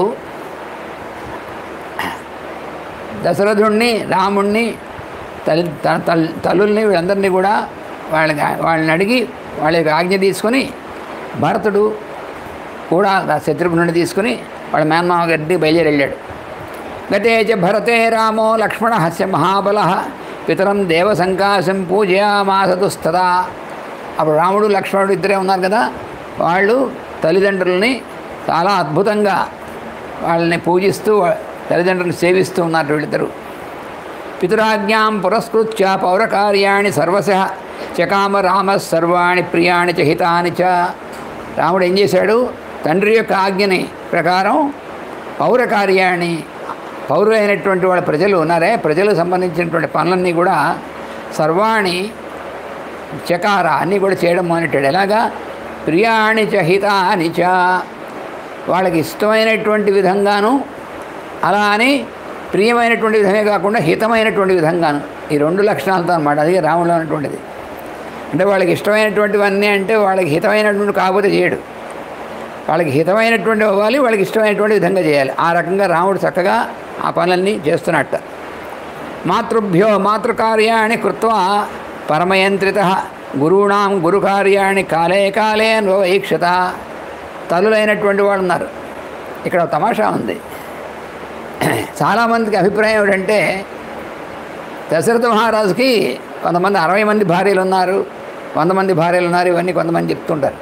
దశరథుణ్ణి రాముణ్ణి తల్లి త- తల్- తల్లుల్ని వీళ్ళందరినీ కూడా వాళ్ళకి వాళ్ళని అడిగి వాళ్ళ యొక్క ఆజ్ఞ తీసుకొని భరతుడు కూడా ఆ శత్రుఘ్నుడిని తీసుకుని వాళ్ళ మేనమామ గారికి బయలుదేరి వెళ్ళాడు గతే చ భరతే రామో లక్ష్మణ హస్య మహాబల పితరం దేవసంకాశం పూజయామాసతుస్తదా అప్పుడు రాముడు లక్ష్మణుడు ఇద్దరే ఉన్నారు కదా వాళ్ళు తల్లిదండ్రులని చాలా అద్భుతంగా వాళ్ళని పూజిస్తూ తల్లిదండ్రులను సేవిస్తూ ఉన్నారు వీళ్ళిద్దరు పితురాజ్ఞాం పురస్కృత్య పౌరకార్యాణి సర్వశ చకామ రామ సర్వాణి ప్రియాణి చ హితాని చ రాముడు ఏం చేశాడు తండ్రి యొక్క ఆజ్ఞని ప్రకారం పౌరకార్యాన్ని పౌరులైనటువంటి వాళ్ళ ప్రజలు ఉన్నారే ప్రజలకు సంబంధించినటువంటి పనులన్నీ కూడా సర్వాణి చకార అన్నీ కూడా చేయడం మొదలెట్టాడు ఎలాగా ప్రియాణి చ హితాని చ వాళ్ళకి ఇష్టమైనటువంటి విధంగాను అలా అని ప్రియమైనటువంటి విధమే కాకుండా హితమైనటువంటి విధంగాను ఈ రెండు లక్షణాలతో అనమాట అది రాములో ఉన్నటువంటిది అంటే వాళ్ళకి ఇష్టమైనటువంటివన్నీ అంటే వాళ్ళకి హితమైనటువంటి కాకపోతే చేయడు వాళ్ళకి హితమైనటువంటి అవ్వాలి వాళ్ళకి ఇష్టమైనటువంటి విధంగా చేయాలి ఆ రకంగా రాముడు చక్కగా ఆ పనులన్నీ చేస్తున్నట్ట మాతృభ్యో మాతృకార్యాణి కృత్వా పరమయంత్రిత గురువుణాం గురుకార్యాణి కాలే కాలే అనుభవైక్షత తల్లులైనటువంటి వాళ్ళు ఉన్నారు ఇక్కడ ఒక తమాషా ఉంది చాలామందికి అభిప్రాయం ఏమిటంటే దశరథ మహారాజుకి కొంతమంది అరవై మంది భార్యలు ఉన్నారు వంద మంది భార్యలు ఉన్నారు ఇవన్నీ కొంతమంది చెప్తుంటారు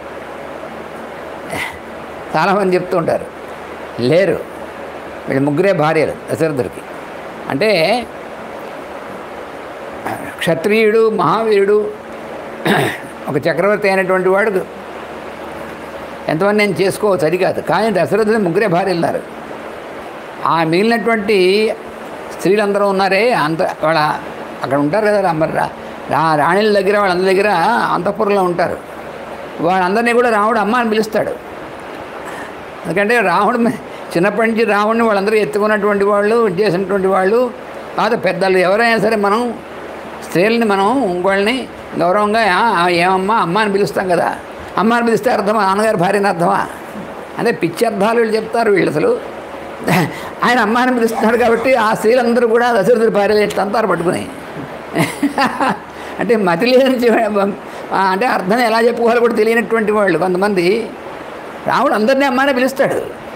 చాలామంది చెప్తుంటారు లేరు వీళ్ళు ముగ్గురే భార్యలు దశరథుడికి అంటే క్షత్రియుడు మహావీరుడు ఒక చక్రవర్తి అయినటువంటి వాడు ఎంతమంది నేను చేసుకోవచ్చు అది కాదు కానీ దశరథుడు ముగ్గురే భార్యలు ఉన్నారు ఆ మిగిలినటువంటి స్త్రీలందరూ ఉన్నారే అంత వాళ్ళ అక్కడ ఉంటారు కదా రా- మరి రా రా- రాణిల దగ్గర వాళ్ళందరి దగ్గర అంతఃపురంలో ఉంటారు వాళ్ళందరినీ కూడా రాముడు అమ్మ అని పిలుస్తాడు ఎందుకంటే రాముడు మే- చిన్నప్పటి నుంచి రాముడిని వాళ్ళందరూ ఎత్తుకున్నటువంటి వాళ్ళు చేసినటువంటి వాళ్ళు కాదు పెద్దలు ఎవరైనా సరే మనం స్త్రీలని మనం ఇంకోళ్ళని గౌరవంగా "ఆ, ఆ, ఏమమ్మా అమ్మ అని పిలుస్తాం కదా అమ్మ అని పిలిస్తే అర్థమా నాన్నగారి భార్యని అర్థమా అంటే పిచ్చి అర్థాలు వీళ్ళు చెప్తారు వీళ్ళు అసలు ఆయన అమ్మ అని పిలుస్తున్నాడు కాబట్టి ఆ స్త్రీలందరూ కూడా దశరథుడి భార్యలు ఎట్లా అంతారు పట్టుకుని అంటే మతి లేని జీ- ఆ, అంటే అర్థం ఎలా చెప్పుకోవాలో కూడా తెలియనటువంటి వాళ్ళు కొంతమంది రాముడు అందరినీ అమ్మానే పిలుస్తాడు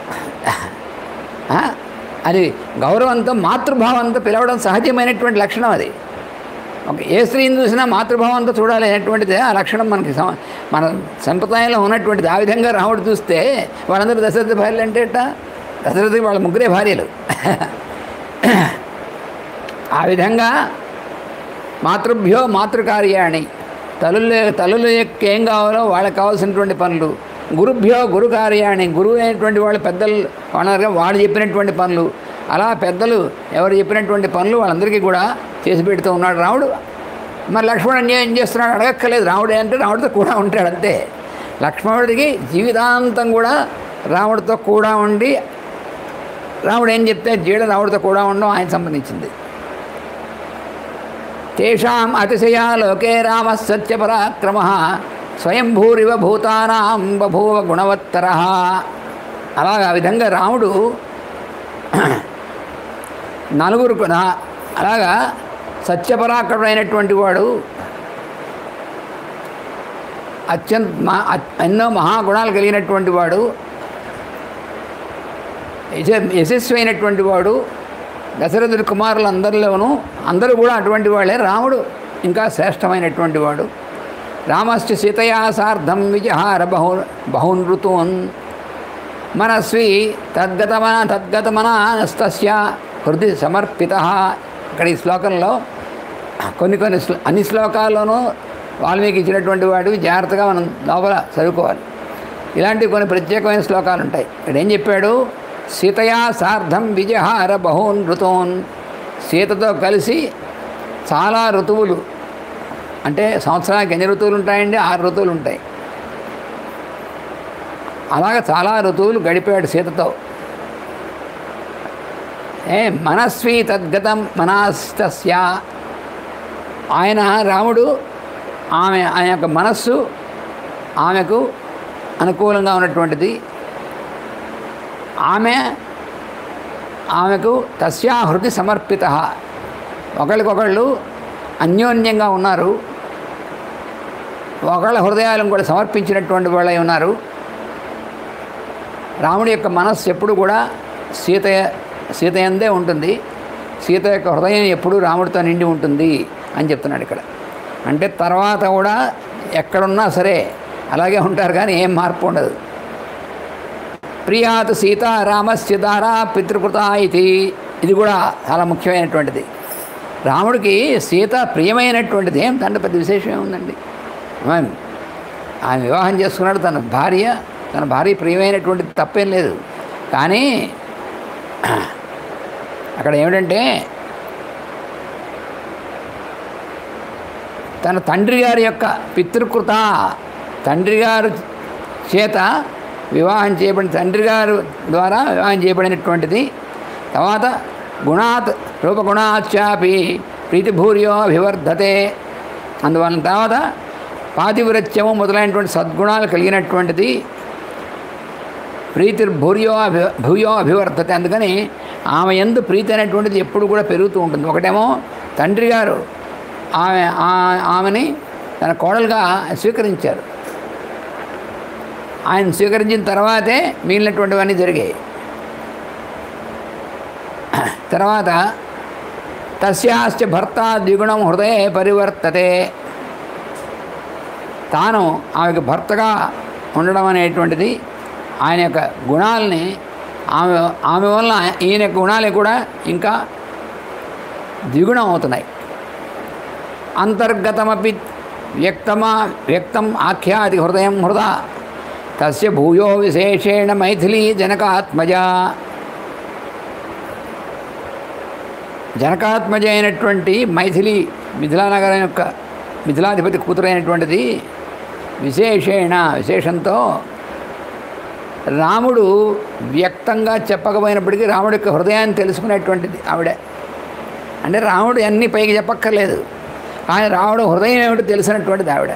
ఆ, అది గౌరవంతో మాతృభావంతో పిలవడం సహజమైనటువంటి లక్షణం అది ఒక ఏ స్త్రీని చూసినా మాతృభావంతో చూడాలి అనేటువంటిది ఆ లక్షణం మనకి సమ- మన సంప్రదాయంలో ఉన్నటువంటిది ఆ విధంగా రాముడు చూస్తే వాళ్ళందరూ దశరథ భార్యలు అంటే ఎట్టా దశరథి వాళ్ళ ముగ్గురే భార్యలు ఆ విధంగా మాతృభ్యో మాతృకార్యాణి తల్లుల తల్లుల యొక్క ఏం కావాలో వాళ్ళకి కావాల్సినటువంటి పనులు గురుభ్యో గురు కార్యాణి గురువు అయినటువంటి వాళ్ళు పెద్దలు వాళ్ళ వాళ్ళు చెప్పినటువంటి పనులు అలా పెద్దలు ఎవరు చెప్పినటువంటి పనులు వాళ్ళందరికీ కూడా చేసి పెడుతూ ఉన్నాడు రాముడు మరి లక్ష్మణుడు ఏం చేస్తున్నాడు అడగక్కర్లేదు రాముడు అంటే రాముడితో కూడా ఉంటాడు అంతే లక్ష్మణుడికి జీవితాంతం కూడా రాముడితో కూడా ఉండి రాముడు ఏం చెప్తే జీడ రాముడితో కూడా ఉండడం ఆయన సంబంధించింది తేషాం అతిశయా లోకే రామ సత్యపరాక్రమ స్వయంభూరివ భూతానాం బభూవ గుణవత్తర అలాగా ఆ విధంగా రాముడు నలుగురు కూడా అలాగా సత్యపరాక్రమైనటువంటి వాడు అత్యంత మా అత్- ఎన్నో మహాగుణాలు కలిగినటువంటి వాడు యశ- యశస్వైనటువంటి వాడు దశరథుడి కుమారులందరిలోనూ అందరూ కూడా అటువంటి వాళ్ళే రాముడు ఇంకా శ్రేష్టమైనటువంటి వాడు రామశ్చ సీతయా సార్ధం విజహార బహు బహున్ ఋతూన్ మనస్వి తద్గతమన తద్గతమనస్తస్య హృది సమర్పిత ఇక్కడ ఈ శ్లోకంలో కొన్ని కొన్ని శ్లో అన్ని శ్లోకాల్లోనూ వాల్మీకి ఇచ్చినటువంటి వాటివి జాగ్రత్తగా మనం లోపల చదువుకోవాలి ఇలాంటి కొన్ని ప్రత్యేకమైన శ్లోకాలు ఉంటాయి ఇక్కడ ఏం చెప్పాడు సీతయా సార్ధం విజహార బహూన్ ఋతూన్ సీతతో కలిసి చాలా ఋతువులు అంటే సంవత్సరానికి ఎన్ని ఋతువులు ఉంటాయండి ఆరు ఋతువులు ఉంటాయి అలాగ చాలా ఋతువులు గడిపాడు సీతతో ఏ మనస్వి తద్గతం మనాస్తస్య ఆయన రాముడు ఆమె ఆయన యొక్క మనస్సు ఆమెకు అనుకూలంగా ఉన్నటువంటిది ఆమె ఆమెకు తస్యా హృది సమర్పిత ఒకళ్ళకొకళ్ళు అన్యోన్యంగా ఉన్నారు ఒకళ్ళ హృదయాలను కూడా సమర్పించినటువంటి వాళ్ళై ఉన్నారు రాముడి యొక్క మనస్సు ఎప్పుడు కూడా సీత సీత ఎందే ఉంటుంది సీత యొక్క హృదయం ఎప్పుడూ రాముడితో నిండి ఉంటుంది అని చెప్తున్నాడు ఇక్కడ అంటే తర్వాత కూడా ఎక్కడున్నా సరే అలాగే ఉంటారు కానీ ఏం మార్పు ఉండదు ప్రియాత్ సీత రామస్య దారా పితృకృత ఇది ఇది కూడా చాలా ముఖ్యమైనటువంటిది రాముడికి సీత ప్రియమైనటువంటిది ఏం దాంట్లో పెద్ద విశేషం ఏముందండి ఆమె ఆయన వివాహం చేసుకున్నాడు తన భార్య తన భార్య ప్రియమైనటువంటిది తప్పేం లేదు కానీ అక్కడ ఏమిటంటే తన తండ్రి గారి యొక్క పితృకృత తండ్రి గారు చేత వివాహం చేయబడిన తండ్రి గారు ద్వారా వివాహం చేయబడినటువంటిది తర్వాత గుణాత్ రూపగుణాచాపి ప్రీతిభూర్యో అభివర్ధతే అందువలన తర్వాత పాతివృత్యము మొదలైనటువంటి సద్గుణాలు కలిగినటువంటిది ప్రీతి భూర్యో అభి భూయో అభివర్ధతే అందుకని ఆమె ఎందు ప్రీతి అనేటువంటిది ఎప్పుడు కూడా పెరుగుతూ ఉంటుంది ఒకటేమో తండ్రి గారు ఆమె ఆ- ఆమెని తన కోడలుగా స్వీకరించారు ఆయన స్వీకరించిన తర్వాతే మిగిలినటువంటివన్నీ జరిగాయి తర్వాత తస్యాశ్చ భర్త ద్విగుణం హృదయే పరివర్తతే తాను ఆమెకు భర్తగా ఉండడం అనేటువంటిది ఆయన యొక్క గుణాలని ఆమె ఆమె వల్ల ఈయన యొక్క గుణాలు కూడా ఇంకా ద్విగుణం అవుతున్నాయి అంతర్గతమపి వ్యక్తమా వ్యక్తం ఆఖ్యాతి హృదయం హృదా తస్య భూయో విశేషేణ మైథిలీ జనకాత్మజ జనకాత్మజ అయినటువంటి మైథిలి మిథిలానగరం యొక్క మిథిలాధిపతి కూతురైనటువంటిది విశేషేణ విశేషంతో రాముడు వ్యక్తంగా చెప్పకపోయినప్పటికీ రాముడి యొక్క హృదయాన్ని తెలుసుకునేటువంటిది ఆవిడ అంటే రాముడు అన్ని పైకి చెప్పక్కర్లేదు కానీ రాముడు హృదయం ఏమిటో తెలిసినటువంటిది ఆవిడ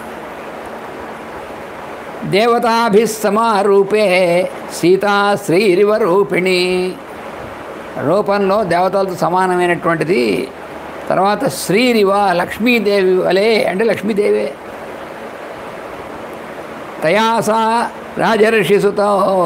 దేవతాభిసమారూపే సీతా శ్రీరివ రూపిణి రూపంలో దేవతలతో సమానమైనటువంటిది తర్వాత శ్రీరివ లక్ష్మీదేవి వలే అంటే లక్ష్మీదేవే తయాసా రాజర్షిసుతో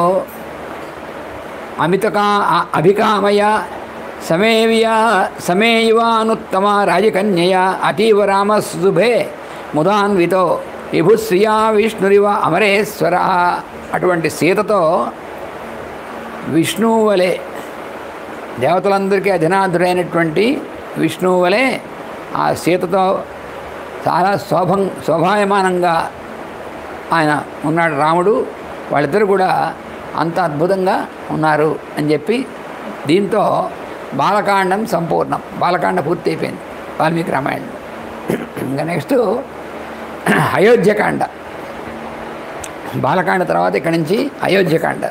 అమితకా అ- అభికామయ సమేవియ సమేయువానుత్తమ రాజకన్యయ అతీవ రామశుభే ముదాన్వితో విభుశ్రియా విష్ణురివ అమరేశ్వర అటువంటి సీతతో విష్ణువు వలె దేవతలందరికీ అధినాథుడైనటువంటి విష్ణువు వలె ఆ సీతతో చాలా శోభం శోభాయమానంగా ఆయన ఉన్నాడు రాముడు వాళ్ళిద్దరు కూడా అంత అద్భుతంగా ఉన్నారు అని చెప్పి దీంతో బాలకాండం సంపూర్ణం బాలకాండ పూర్తి అయిపోయింది వాల్మీకి రామాయణం ఇంకా నెక్స్ట్ అయోధ్యకాండ బాలకాండ తర్వాత ఇక్కడి నుంచి అయోధ్యకాండ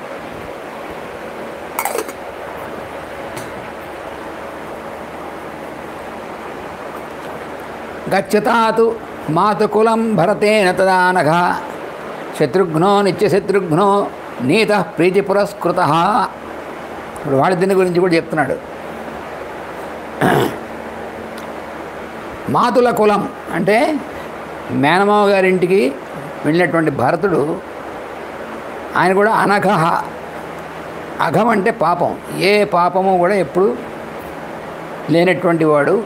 గచ్చతాతు మాతుకులం భరతేన తదానఘ శత్రుఘ్నో నిత్యశత్రుఘ్నో నీత ప్రీతి పురస్కృత ఇప్పుడు వాళ్ళిద్దరిని గురించి కూడా చెప్తున్నాడు మాతుల కులం అంటే మేనమావ గారింటికి వెళ్ళినటువంటి భరతుడు ఆయన కూడా అనఘ అఘం అంటే పాపం ఏ పాపము కూడా ఎప్పుడు లేనటువంటి వాడు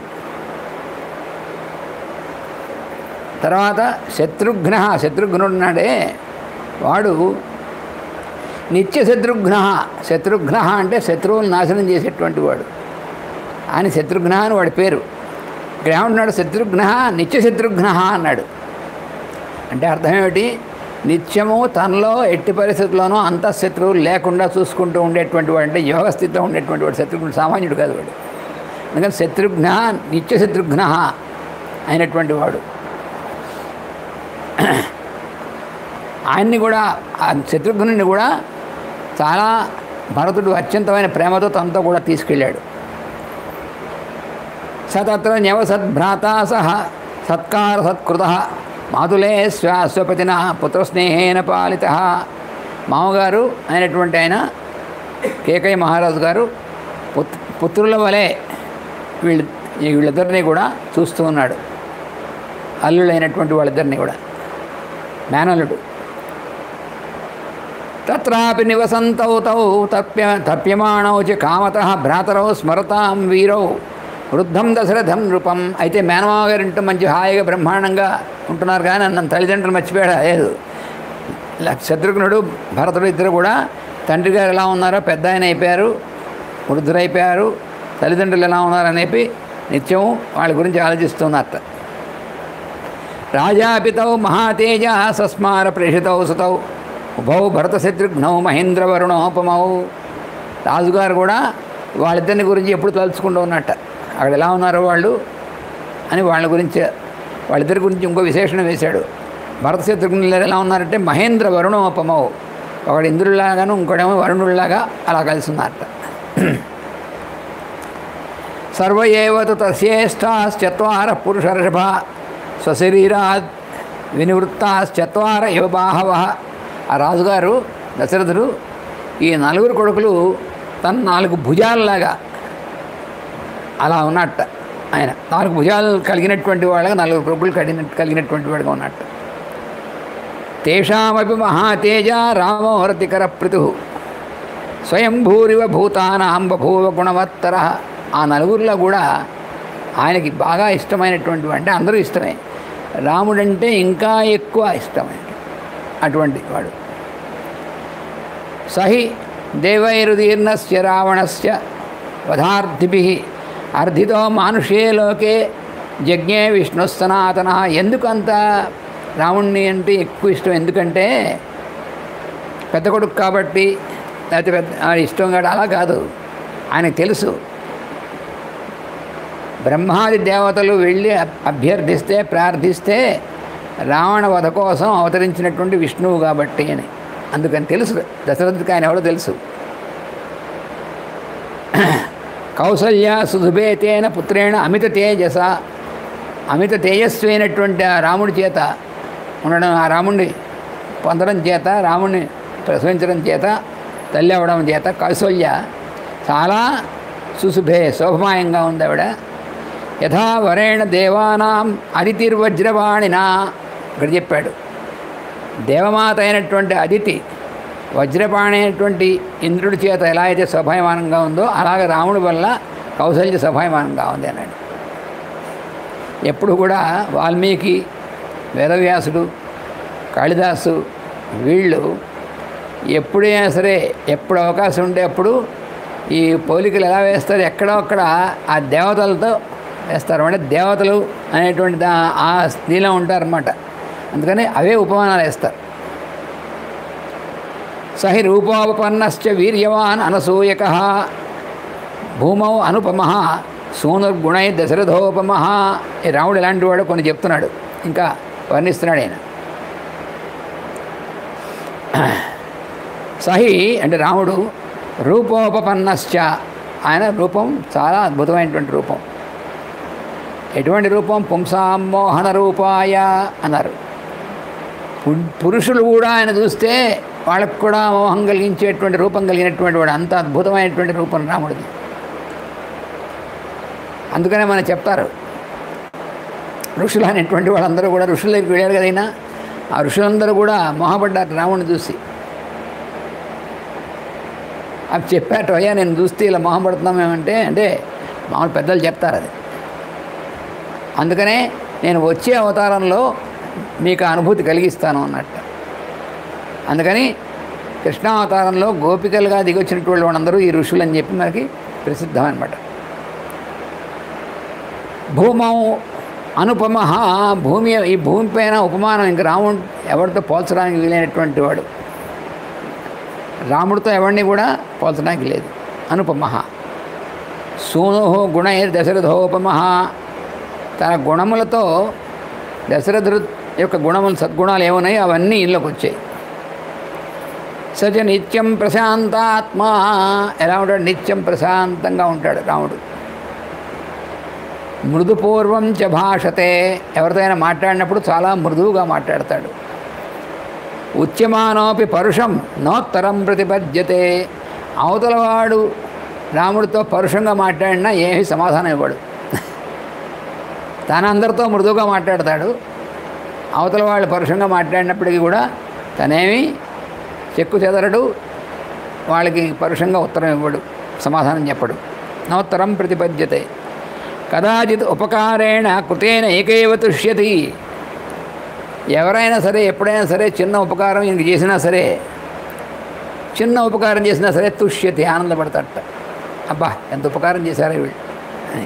తర్వాత శత్రుఘ్న శత్రుఘ్నుడు ఉన్నాడే వాడు నిత్య శత్రుఘ్న శత్రుఘ్న అంటే శత్రువులు నాశనం చేసేటువంటి వాడు ఆయన శత్రుఘ్న అని వాడి పేరు ఇక్కడ ఏమంటున్నాడు శత్రుఘ్న నిత్య శత్రుఘ్న అన్నాడు అంటే అర్థం ఏమిటి నిత్యము తనలో ఎట్టి పరిస్థితుల్లోనూ అంతఃశత్రువులు లేకుండా చూసుకుంటూ ఉండేటువంటి వాడు అంటే యోగ స్థితిలో ఉండేటువంటి వాడు శత్రుఘ్నుడు సామాన్యుడు కాదు వాడు అందుకని శత్రుఘ్న నిత్య శత్రుఘ్న అయినటువంటి వాడు ఆయన్ని కూడా ఆ శత్రుఘ్నుని కూడా చాలా భరతుడు అత్యంతమైన ప్రేమతో తనతో కూడా తీసుకెళ్ళాడు సతత్ర న్యవసద్భ్రాత సహ సత్కార సత్కృత మాతులే శ్వాస్వపతిన పుత్రస్నేహేన పాలిత మామగారు అయినటువంటి ఆయన కేకయ్య మహారాజు గారు పుత్ పుత్రుల వలె వీళ్ళు ఈ వీళ్ళిద్దరినీ కూడా చూస్తూ ఉన్నాడు అల్లుడైనటువంటి వాళ్ళిద్దరినీ కూడా మేనల్లుడు తత్రాపి నివసంతౌ తౌ తప్య తప్యమాణౌ చ కామత భ్రాతరౌ స్మరతాం వీరౌ వృద్ధం దశరథం నృపం అయితే మేనమావ గారు ఇంటూ మంచి హాయిగా బ్రహ్మాండంగా ఉంటున్నారు కానీ నన్ను తల్లిదండ్రులు మర్చిపోయాడు లేదు ఇలా శత్రుఘ్నుడు భరతుడు ఇద్దరు కూడా తండ్రి గారు ఎలా ఉన్నారో పెద్ద ఆయన అయిపోయారు వృద్ధులైపోయారు తల్లిదండ్రులు ఎలా ఉన్నారో అనేపి నిత్యం వాళ్ళ గురించి ఆలోచిస్తున్నారట రాజాపితౌ మహాతేజ సస్మార ప్రేషితౌ సుతౌ ఉభౌ భరత శత్రుఘ్నౌ మహేంద్రవరుణోపమౌ రాజుగారు కూడా వాళ్ళిద్దరిని గురించి ఎప్పుడు తలుచుకుంటూ ఉన్నట్ట అక్కడ ఎలా ఉన్నారో వాళ్ళు అని వాళ్ళ గురించి వాళ్ళిద్దరి గురించి ఇంకో విశేషణం వేశాడు భరత శత్రుఘ్నులు ఎలా ఉన్నారంటే మహేంద్ర వరుణోపమౌ ఒకడు ఇంద్రుడిలాగాను ఇంకోడేమో వరుణుడిలాగా అలా కలిసి ఉన్నారట సర్వ ఏవతు తస్యేష్టాశ్చత్వార పురుషర్షభ స్వశరీరాత్ వినివృత్తాశ్చత్వార ఇవ బాహవ ఆ రాజుగారు దశరథుడు ఈ నలుగురు కొడుకులు తన నాలుగు భుజాలలాగా అలా ఉన్నట్ట ఆయన నాలుగు భుజాలు కలిగినటువంటి వాళ్ళగా నలుగురు కొడుకులు కలిగిన కలిగినటువంటి వాడుగా ఉన్నట్టు తేషామపి మహాతేజ రామోహరతికర పృతు స్వయంభూరివ భూతానాం బభూవ గుణవత్తర ఆ నలుగురిలో కూడా ఆయనకి బాగా ఇష్టమైనటువంటి అంటే అందరూ ఇష్టమే రాముడంటే ఇంకా ఎక్కువ ఇష్టమైన అటువంటి వాడు సహి దేవైరుదీర్ణస్య రావణస్య వధార్థిభి అర్థితో మానుషే లోకే జజ్ఞే విష్ణు సనాతన ఎందుకంత రాముణ్ణి అంటే ఎక్కువ ఇష్టం ఎందుకంటే పెద్ద కొడుకు కాబట్టి లేకపోతే పెద్ద ఆ ఇష్టం కాబట్టి అలా కాదు ఆయనకు తెలుసు బ్రహ్మాది దేవతలు వెళ్ళి అభ్- అభ్యర్థిస్తే ప్రార్థిస్తే రావణ వధ కోసం అవతరించినటువంటి విష్ణువు కాబట్టి అని అందుకని తెలుసు దశరథుడికి ఆయన ఎవడో తెలుసు కౌసల్య సుధుభేతేన పుత్రేణ అమిత తేజస అమిత తేజస్వైనటువంటి ఆ రాముడి చేత ఉండడం ఆ రాముడిని పొందడం చేత రాముడిని ప్రసవించడం చేత తల్లి అవ్వడం చేత కౌసల్య చాలా సుశుభే శోభమాయంగా ఉంది ఆవిడ యథా వరేణ దేవానాం అదితిర్వజ్రవాణినా ఇక్కడ చెప్పాడు దేవమాత అయినటువంటి అదితి వజ్రపాణి అయినటువంటి ఇంద్రుడి చేత ఎలా అయితే శోభాయమానంగా ఉందో అలాగే రాముడి వల్ల కౌశల్య శోభాయమానంగా ఉంది అన్నాడు ఎప్పుడు కూడా వాల్మీకి వేదవ్యాసుడు కాళిదాసు వీళ్ళు ఎప్పుడైనా సరే ఎప్పుడు అవకాశం ఉంటే అప్పుడు ఈ పోలికలు ఎలా వేస్తారు ఎక్కడో అక్కడ ఆ దేవతలతో వేస్తారు అంటే దేవతలు అనేటువంటి దా- ఆ స్థితిలో ఉంటారన్నమాట అందుకని అవే ఉపమానాలు వేస్తారు సహి రూపోపన్నశ్చ వీర్యవాన్ అనసూయక భూమౌ అనుపమ సూనుర్గుణై దశరథోపమ ఈ రాముడు ఇలాంటి వాడు కొన్ని చెప్తున్నాడు ఇంకా వర్ణిస్తున్నాడు ఆయన సహి అంటే రాముడు రూపోపన్నశ్చ ఆయన రూపం చాలా అద్భుతమైనటువంటి రూపం ఎటువంటి రూపం పుంసామోహన రూపాయ అన్నారు పు- పురుషులు కూడా ఆయన చూస్తే వాళ్ళకు కూడా మోహం కలిగించేటువంటి రూపం కలిగినటువంటి వాడు అంత అద్భుతమైనటువంటి రూపం రాముడిది అందుకనే మనం చెప్తారు ఋషులు అనేటువంటి వాళ్ళందరూ కూడా ఋషుల దగ్గరికి వెళ్ళారు కదైనా ఆ ఋషులందరూ కూడా మొహపడ్డారు రాముడిని చూసి అవి చెప్పాట అయ్యా నేను చూస్తే ఇలా మొహపడుతున్నామేమంటే అంటే మామూలు పెద్దలు చెప్తారు అది అందుకనే నేను వచ్చే అవతారంలో మీకు ఆ అనుభూతి కలిగిస్తాను అన్నట్టు అందుకని కృష్ణావతారంలో గోపికలుగా దిగొచ్చినటువంటి వాళ్ళందరూ ఈ ఋషులు అని చెప్పి మనకి ప్రసిద్ధం అనమాట భూమౌ అనుపమ భూమి ఈ భూమి పైన ఉపమానం ఇంక రాముడు ఎవరితో పోల్చడానికి వీలైనటువంటి వాడు రాముడితో ఎవరిని కూడా పోల్చడానికి లేదు అనుపమ సూను గుణైర్ దశరథోపమ తన గుణములతో దశరథుడు యొక్క గుణములు సద్గుణాలు ఏమున్నాయో అవన్నీ ఇళ్ళకి వచ్చాయి సచ నిత్యం ప్రశాంతాత్మ ఎలా ఉంటాడు నిత్యం ప్రశాంతంగా ఉంటాడు రాముడు మృదుపూర్వం చ భాషతే ఎవరితో అయినా మాట్లాడినప్పుడు చాలా మృదువుగా మాట్లాడతాడు ఉచ్యమానోపి పరుషం నోత్తరం ప్రతిపద్యతే అవతలవాడు రాముడితో పరుషంగా మాట్లాడినా ఏమీ సమాధానం ఇవ్వడు తనందరితో మృదువుగా మాట్లాడతాడు అవతల వాళ్ళు పరుషంగా మాట్లాడినప్పటికీ కూడా తనేమి చెక్కు చెదరడు వాళ్ళకి పరుషంగా ఉత్తరం ఇవ్వడు సమాధానం చెప్పడు నోత్తరం ప్రతిపద్యతే కదాచిత్ ఉపకారేణ కృతేన ఏకైవ తుష్యతి ఎవరైనా సరే ఎప్పుడైనా సరే చిన్న ఉపకారం ఈయనకి చేసినా సరే చిన్న ఉపకారం చేసినా సరే తుష్యతి ఆనందపడతాడట అబ్బా ఎంత ఉపకారం చేశారు వీళ్ళు అని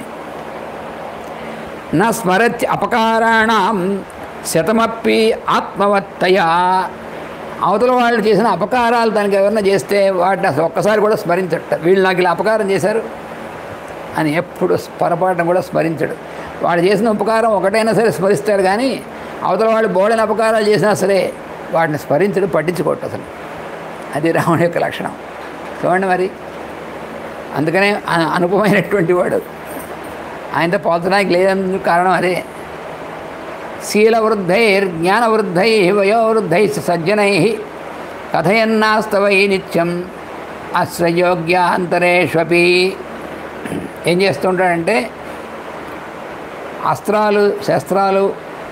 నా స్మరత్ అపకారాణం శతమప్పి ఆత్మవత్తయా అవతల వాళ్ళు చేసిన అపకారాలు దానికి ఎవరన్నా చేస్తే వాటిని అసలు ఒక్కసారి కూడా స్మరించట వీళ్ళు నాకు ఇలా అపకారం చేశారు అని ఎప్పుడు పొరపాటును కూడా స్మరించడు వాడు చేసిన ఉపకారం ఒకటైనా సరే స్మరిస్తాడు కానీ అవతల వాళ్ళు బోడైన అపకారాలు చేసినా సరే వాటిని స్మరించడు పట్టించుకోవట్టు అసలు అది రాముడి యొక్క లక్షణం చూడండి మరి అందుకనే అ- అనుపమైనటువంటి వాడు ఆయనతో పోల్చడానికి లేదందుకు కారణం అదే శీలవృద్ధైర్ జ్ఞానవృద్ధై వయోవృద్ధై సజ్జనై కథయన్నాస్తవై నిత్యం అశ్రయోగ్యాంతరేష్వపి ఏం చేస్తుంటాడంటే అస్త్రాలు శస్త్రాలు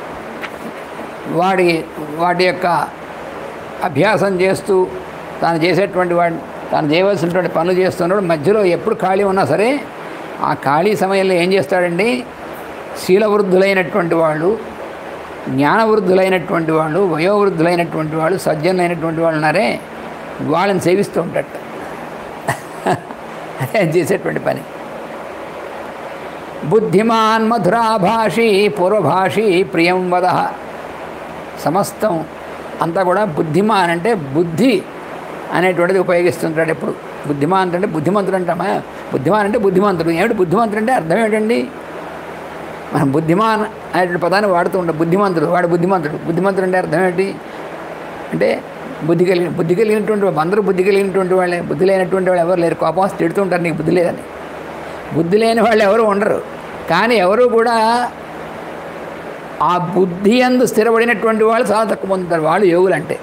వాడి వాటి యొక్క అభ్యాసం చేస్తూ తాను చేసేటువంటి వాడి తాను చేయవలసినటువంటి పనులు చేస్తున్నాడు మధ్యలో ఎప్పుడు ఖాళీ ఉన్నా సరే ఆ ఖాళీ సమయంలో ఏం చేస్తాడండి శీలవృద్ధులైనటువంటి వాళ్ళు జ్ఞానవృద్ధులైనటువంటి వాళ్ళు వయోవృద్ధులైనటువంటి వాళ్ళు సజ్జనులైనటువంటి వాళ్ళు ఉన్నారే వాళ్ళని సేవిస్తూ ఉంటాడు అదే ఆయన చేసేటువంటి పని బుద్ధిమాన్ మధురాభాషి పూర్వభాషి ప్రియం వద సమస్తం అంతా కూడా బుద్ధిమాన్ అంటే బుద్ధి అనేటువంటిది ఉపయోగిస్తుంటాడు ఎప్పుడు బుద్ధిమాన్ అంటే బుద్ధిమంతుడు అంటామా బుద్ధిమాన్ అంటే బుద్ధిమంతుడు ఏమిటి బుద్ధిమంతుడు అంటే అర్థం ఏంటండి మనం బుద్ధిమాన్ అనేటువంటి పదాన్ని వాడుతూ ఉంటాం బుద్ధిమంతుడు వాడు బుద్ధిమంతుడు బుద్ధిమంతుడు అంటే అర్థం ఏంటి అంటే బుద్ధి కలిగిన బుద్ధి కలిగినటువంటి వాళ్ళు అందరూ బుద్ధి కలిగినటువంటి వాళ్ళే బుద్ధి లేనటువంటి వాళ్ళు ఎవరు లేరు కోపం వస్తే తిడుతుంటారు నీకు బుద్ధి లేదని బుద్ధి లేని వాళ్ళు ఎవరు ఉండరు కానీ ఎవరు కూడా ఆ బుద్ధి అందు స్థిరపడినటువంటి వాళ్ళు చాలా తక్కువ పొందుతారు వాళ్ళు యోగులు అంటే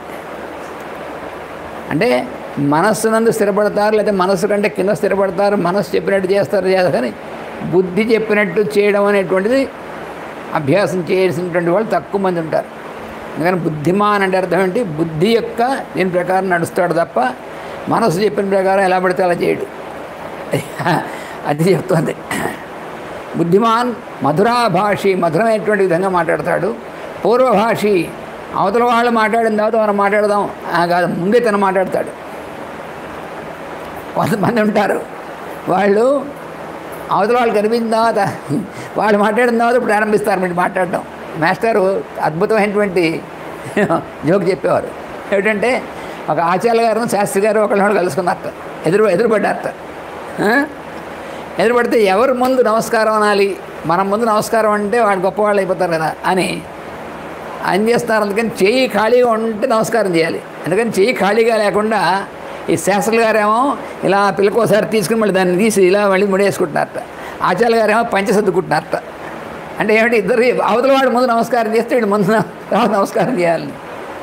అంటే మనస్సునందు స్థిరపడతారు లేకపోతే మనస్సు కంటే కింద స్థిరపడతారు మనస్సు చెప్పినట్టు చేస్తారు చేస్తారు కానీ బుద్ధి చెప్పినట్టు చేయడం అనేటువంటిది అభ్యాసం చేయాల్సినటువంటి వాళ్ళు తక్కువ మంది ఉంటారు అందుకని బుద్ధిమాన్ అంటే అర్థం ఏంటి బుద్ధి యొక్క దీని ప్రకారం నడుస్తాడు తప్ప మనసు చెప్పిన ప్రకారం ఎలా పడితే అలా చేయడు అది చెప్తుంది బుద్ధిమాన్ మధురాభాషి మధురమైనటువంటి విధంగా మాట్లాడతాడు పూర్వభాషి అవతల వాళ్ళు మాట్లాడిన తర్వాత మనం మాట్లాడదాం ఆ కాదు ముందే తను మాట్లాడతాడు కొంతమంది ఉంటారు వాళ్ళు అవతల వాళ్ళు కనిపించిన తర్వాత వాళ్ళు మాట్లాడిన తర్వాత ప్రారంభిస్తారు మీరు మాట్లాడటం మాస్టారు అద్భుతమైనటువంటి జోక్ చెప్పేవారు ఏమిటంటే ఒక ఆచార్య గారు శాస్త్రి గారు ఒకళ్ళు కలుసుకున్నారట ఎదురు ఎదురుపడ్డారట ఆ? ఎదురుపడితే ఎవరు ముందు నమస్కారం అనాలి మనం ముందు నమస్కారం అంటే వాడు గొప్పవాళ్ళు అయిపోతారు కదా అని అని చేస్తారు అందుకని చెయ్యి ఖాళీగా ఉంటే నమస్కారం చేయాలి అందుకని చెయ్యి ఖాళీగా లేకుండా ఈ శాస్త్రులు గారేమో ఇలా పిల్లకోసారి తీసుకుని మళ్ళీ దాన్ని తీసి ఇలా మళ్ళీ ముడేసుకుంటున్నారట ఆచార్య గారేమో పంచ సర్దుకుంటున్నారట అంటే ఏమిటి ఇద్దరు అవతల వాడు ముందు నమస్కారం చేస్తే వీడు ముందు తర్వాత నమస్కారం చేయాలి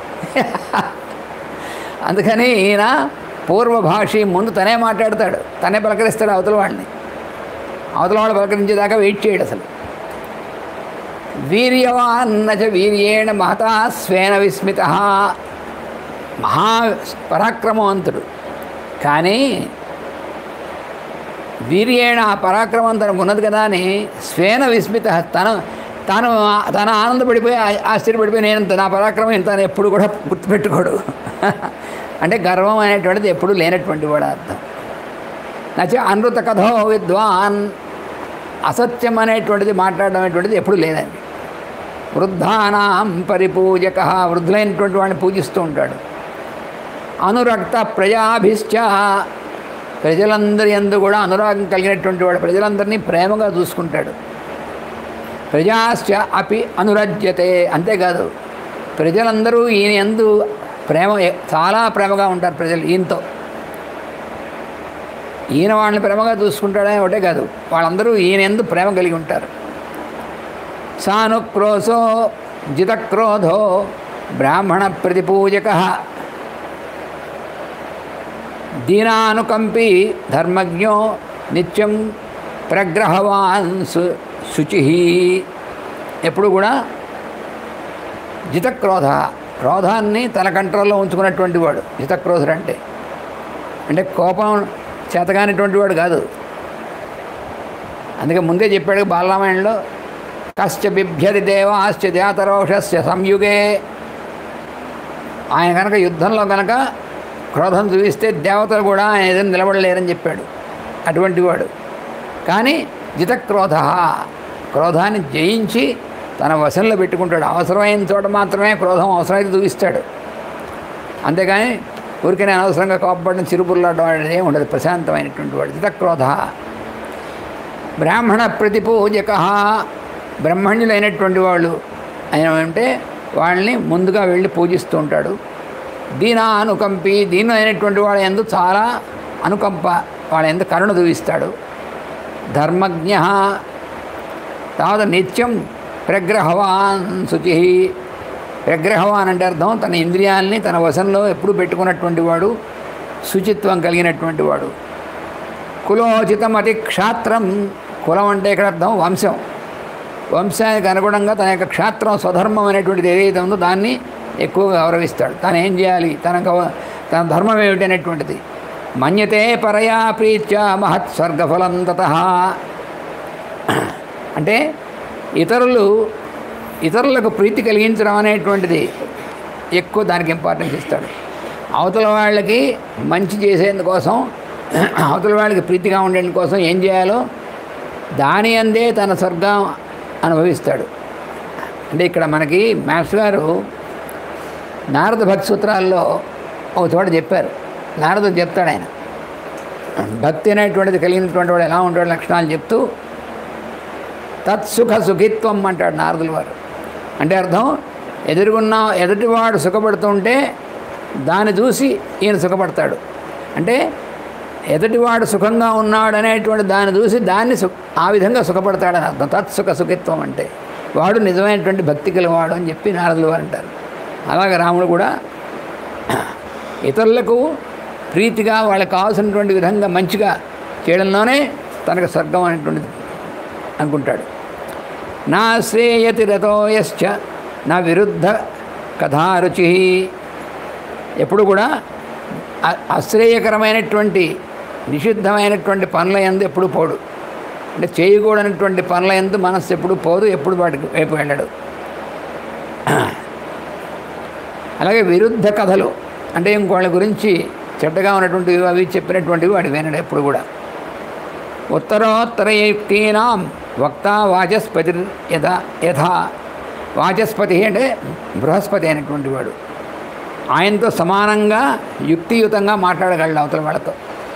అందుకని ఈయన పూర్వభాషి ముందు తనే మాట్లాడతాడు తనే పలకరిస్తాడు అవతల వాడిని అవతల వాడు పలకరించేదాకా వెయిట్ చేయడు అసలు వీర్యవాన్నచ వీర్యేణ మహతా స్వేన విస్మిత మహా పరాక్రమవంతుడు కానీ వీర్యేణ ఆ పరాక్రమం తనకు ఉన్నది కదా అని స్వేన విస్మిత తన తాను తన ఆనందపడిపోయి ఆ- ఆశ్చర్యపడిపోయి నేను ఇంత- నా పరాక్రమం ఇంత అని ఎప్పుడు కూడా గుర్తుపెట్టుకోడు అంటే గర్వం అనేటువంటిది ఎప్పుడు లేనటువంటి వాడు అర్థం నచ అనృత కథో విద్వాన్ అసత్యం అనేటువంటిది మాట్లాడడం అనేటువంటిది ఎప్పుడు లేదండి వృద్ధానాం పరిపూజక వృద్ధులైనటువంటి వాడిని పూజిస్తూ ఉంటాడు అనురక్త ప్రజాభిశ్చ ప్రజలందరి ఎందు కూడా అనురాగం కలిగినటువంటి వాడు ప్రజలందరినీ ప్రేమగా చూసుకుంటాడు ప్రజాశ్చ అపి అనురజ్యతే అంతేకాదు ప్రజలందరూ ఈయన ఎందు ప్రేమ చాలా ప్రేమగా ఉంటారు ప్రజలు ఈయనతో ఈయన వాళ్ళని ప్రేమగా చూసుకుంటాడని ఒకటే కాదు వాళ్ళందరూ ఈయన ఎందు ప్రేమ కలిగి ఉంటారు సానుక్రోశో జితక్రోధో బ్రాహ్మణ ప్రతిపూజక దీనానుకంపి ధర్మజ్ఞో నిత్యం ప్రగ్రహవాన్ సు శుచి ఎప్పుడు కూడా జితక్రోధ క్రోధాన్ని తన కంట్రోల్లో ఉంచుకున్నటువంటి వాడు జితక్రోధుడు అంటే అంటే కోపం చేతగానిటువంటి వాడు కాదు అందుకే ముందే చెప్పాడు బాలరామాయణంలో కశ్చ బిభ్యతి దేవాశ్చ జాతరోషస్య సంయుగే ఆయన కనుక యుద్ధంలో కనుక క్రోధం చూపిస్తే దేవతలు కూడా ఆయన ఎదురు నిలబడలేరని చెప్పాడు అటువంటి వాడు కానీ జితక్రోధ క్రోధాన్ని జయించి తన వశంలో పెట్టుకుంటాడు అవసరమైన చోట మాత్రమే క్రోధం అవసరమైతే చూపిస్తాడు అంతేగాని ఊరికనే అనవసరంగా కోపపడిన చిరుపుల్లాడడం అనేది ఏమి ఉండదు ప్రశాంతమైనటువంటి వాడు జితక్రోధ బ్రాహ్మణ ప్రతిపూజక బ్రహ్మణ్యులైనటువంటి వాళ్ళు ఆయన అంటే వాళ్ళని ముందుగా వెళ్ళి పూజిస్తూ ఉంటాడు దీన అనుకంపి దీని అయినటువంటి వాళ్ళ ఎందు చాలా అనుకంప వాళ్ళ ఎందు కరుణ చూపిస్తాడు ధర్మజ్ఞ తర్వాత నిత్యం ప్రగ్రహవాన్ శుచి ప్రగ్రహవాన్ అంటే అర్థం తన ఇంద్రియాల్ని తన వశంలో ఎప్పుడు పెట్టుకున్నటువంటి వాడు శుచిత్వం కలిగినటువంటి వాడు కులోచితం అతి క్షాత్రం కులం అంటే ఇక్కడ అర్థం వంశం వంశానికి అనుగుణంగా తన యొక్క క్షాత్రం స్వధర్మం అనేటువంటిది ఏదైతే ఉందో దాన్ని ఎక్కువగా గౌరవిస్తాడు తను ఏం చేయాలి తన గౌ- తన ధర్మం ఏమిటి అనేటువంటిది మన్యతే పరయా ప్రీత్య మహత్ స్వర్గఫలం తత అంటే ఇతరులు ఇతరులకు ప్రీతి కలిగించడం అనేటువంటిది ఎక్కువ దానికి ఇంపార్టెన్స్ ఇస్తాడు అవతల వాళ్ళకి మంచి చేసేందుకోసం అవతల వాళ్ళకి ప్రీతిగా ఉండేందు కోసం ఏం చేయాలో దాని అందే తన స్వర్గం అనుభవిస్తాడు అంటే ఇక్కడ మనకి మ్యాథ్స్ గారు నారద భక్తి సూత్రాల్లో ఒక చోట చెప్పారు నారదుడు చెప్తాడు ఆయన భక్తి అనేటువంటిది కలిగినటువంటి వాడు ఎలా ఉంటాడు లక్షణాలు చెప్తూ తత్సుఖ సుఖిత్వం అంటాడు నారదుల వారు అంటే అర్థం ఎదురుగున్న ఎదుటివాడు సుఖపడుతుంటే దాన్ని చూసి ఈయన సుఖపడతాడు అంటే ఎదుటివాడు సుఖంగా ఉన్నాడు అనేటువంటి దాన్ని చూసి దాన్ని సు ఆ విధంగా సుఖపడతాడని అర్థం తత్సుఖ సుఖిత్వం అంటే వాడు నిజమైనటువంటి భక్తి గలవాడు అని చెప్పి నారదులు వారు అంటారు అలాగే రాముడు కూడా ఇతరులకు ప్రీతిగా వాళ్ళకి కావాల్సినటువంటి విధంగా మంచిగా చేయడంలోనే తనకు స్వర్గం అనేటువంటిది అనుకుంటాడు నా శ్రేయతి రతోయశ్చ నా విరుద్ధ కథారుచి ఎప్పుడు కూడా అ- అశ్రేయకరమైనటువంటి నిషిద్ధమైనటువంటి పనుల ఎందు ఎప్పుడు పోడు అంటే చేయకూడనటువంటి పనుల ఎందు మనస్సు ఎప్పుడు పోదు ఎప్పుడు వాటికి వైపు వెళ్ళడు అలాగే విరుద్ధ కథలు అంటే ఇంకోళ్ళ గురించి చెడ్డగా ఉన్నటువంటివి అవి చెప్పినటువంటివి వాడు వినడు ఎప్పుడు కూడా ఉత్తరోత్తరయుక్తీనాం వక్త వాచస్పతి యథా యథా వాచస్పతి అంటే బృహస్పతి అయినటువంటి వాడు ఆయనతో సమానంగా యుక్తియుతంగా మాట్లాడగలడు అవతల వాళ్ళతో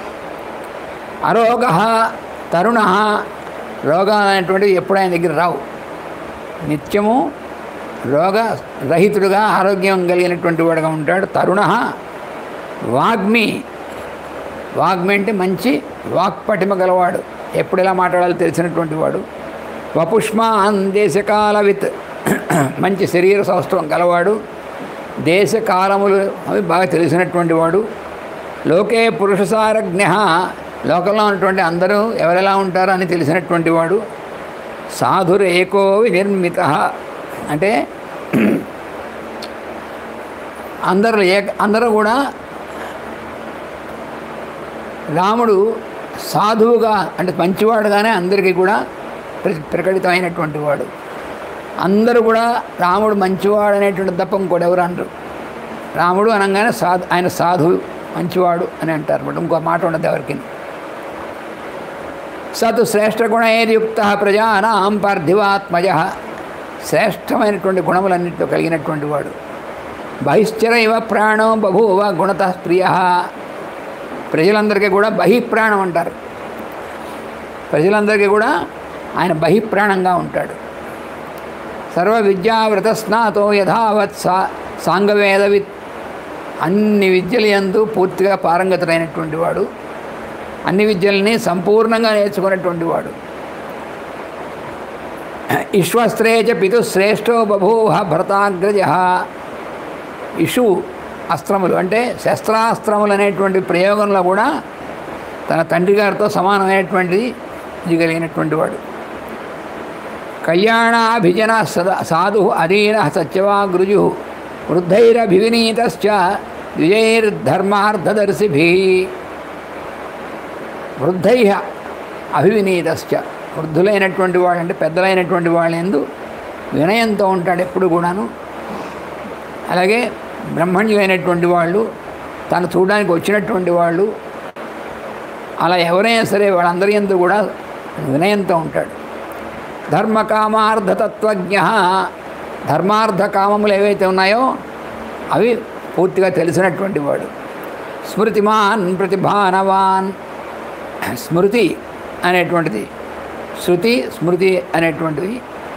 అరోగ తరుణ రోగాలు అనేటువంటివి ఎప్పుడు ఆయన దగ్గర రావు నిత్యము రోగ రహితుడుగా ఆరోగ్యం కలిగినటువంటి వాడుగా ఉంటాడు తరుణ వాగ్మి వాగ్మి అంటే మంచి వాక్పటిమ గలవాడు ఎప్పుడు ఎలా మాట్లాడాలో తెలిసినటువంటి వాడు వపుష్మాన్ దేశకాలవిత్ మంచి శరీర సౌష్ఠవం గలవాడు దేశకాలములు అవి బాగా తెలిసినటువంటి వాడు లోకే పురుషసారజ్ఞ లోకంలో ఉన్నటువంటి అందరూ ఎవరెలా ఉంటారో అని తెలిసినటువంటి వాడు సాధురేకో వినిర్మిత అంటే అందరూ ఏక అందరూ కూడా రాముడు సాధువుగా అంటే మంచివాడుగానే అందరికీ కూడా ప్ర- ప్రకటితమైనటువంటి వాడు అందరూ కూడా రాముడు మంచివాడు అనేటువంటి తప్ప ఇంకోటి ఎవరు అనరు రాముడు అనగానే సాధు ఆయన సాధువు మంచివాడు అని అంటారు బట్ ఇంకో మాట ఉండదు ఎవరికి సతు శ్రేష్ఠ గుణైర్యుక్త ప్రజానాం పార్థివాత్మజ శ్రేష్టమైనటువంటి గుణములన్నింటితో కలిగినటువంటి వాడు బహిశ్చర ఇవ ప్రాణో బభూవ గుణత ప్రియ ప్రజలందరికీ కూడా బహిప్రాణం అంటారు ప్రజలందరికీ కూడా ఆయన బహిప్రాణంగా ఉంటాడు సర్వ విద్యావ్రత స్నాతో యథావత్ సా సాంగవేదవిత్ అన్ని విద్యలు ఎందు పూర్తిగా పారంగతుడైనటువంటి వాడు అన్ని విద్యల్ని సంపూర్ణంగా నేర్చుకున్నటువంటి వాడు ఇశ్వస్త్రే చ పితుశ్రేష్టో బభూవ భరతాగ్రజ ఇషు అస్త్రములు అంటే శస్త్రాస్త్రములు అనేటువంటి ప్రయోగంలో కూడా తన తండ్రి గారితో సమానమైనటువంటిది ఇది కలిగినటువంటి వాడు కళ్యాణాభిజన సదా సాధు అధీన సత్యవాగృజు వృద్ధైరభివినీతశ్చ ద్విజైర్ధర్మార్థదర్శిభి వృద్ధై అభివినీతశ్చ వృద్ధులైనటువంటి వాళ్ళు అంటే పెద్దలైనటువంటి వాళ్ళందు వినయంతో ఉంటాడు ఎప్పుడు కూడాను అలాగే బ్రహ్మణ్యులైనటువంటి వాళ్ళు తను చూడడానికి వచ్చినటువంటి వాళ్ళు అలా ఎవరైనా సరే వాళ్ళందరి ఎందు కూడా వినయంతో ఉంటాడు ధర్మకామార్థతత్వజ్ఞ ధర్మార్థ కామములు ఏవైతే ఉన్నాయో అవి పూర్తిగా తెలిసినటువంటి వాడు స్మృతిమాన్ ప్రతిభానవాన్ స్మృతి అనేటువంటిది శృతి స్మృతి అనేటువంటిది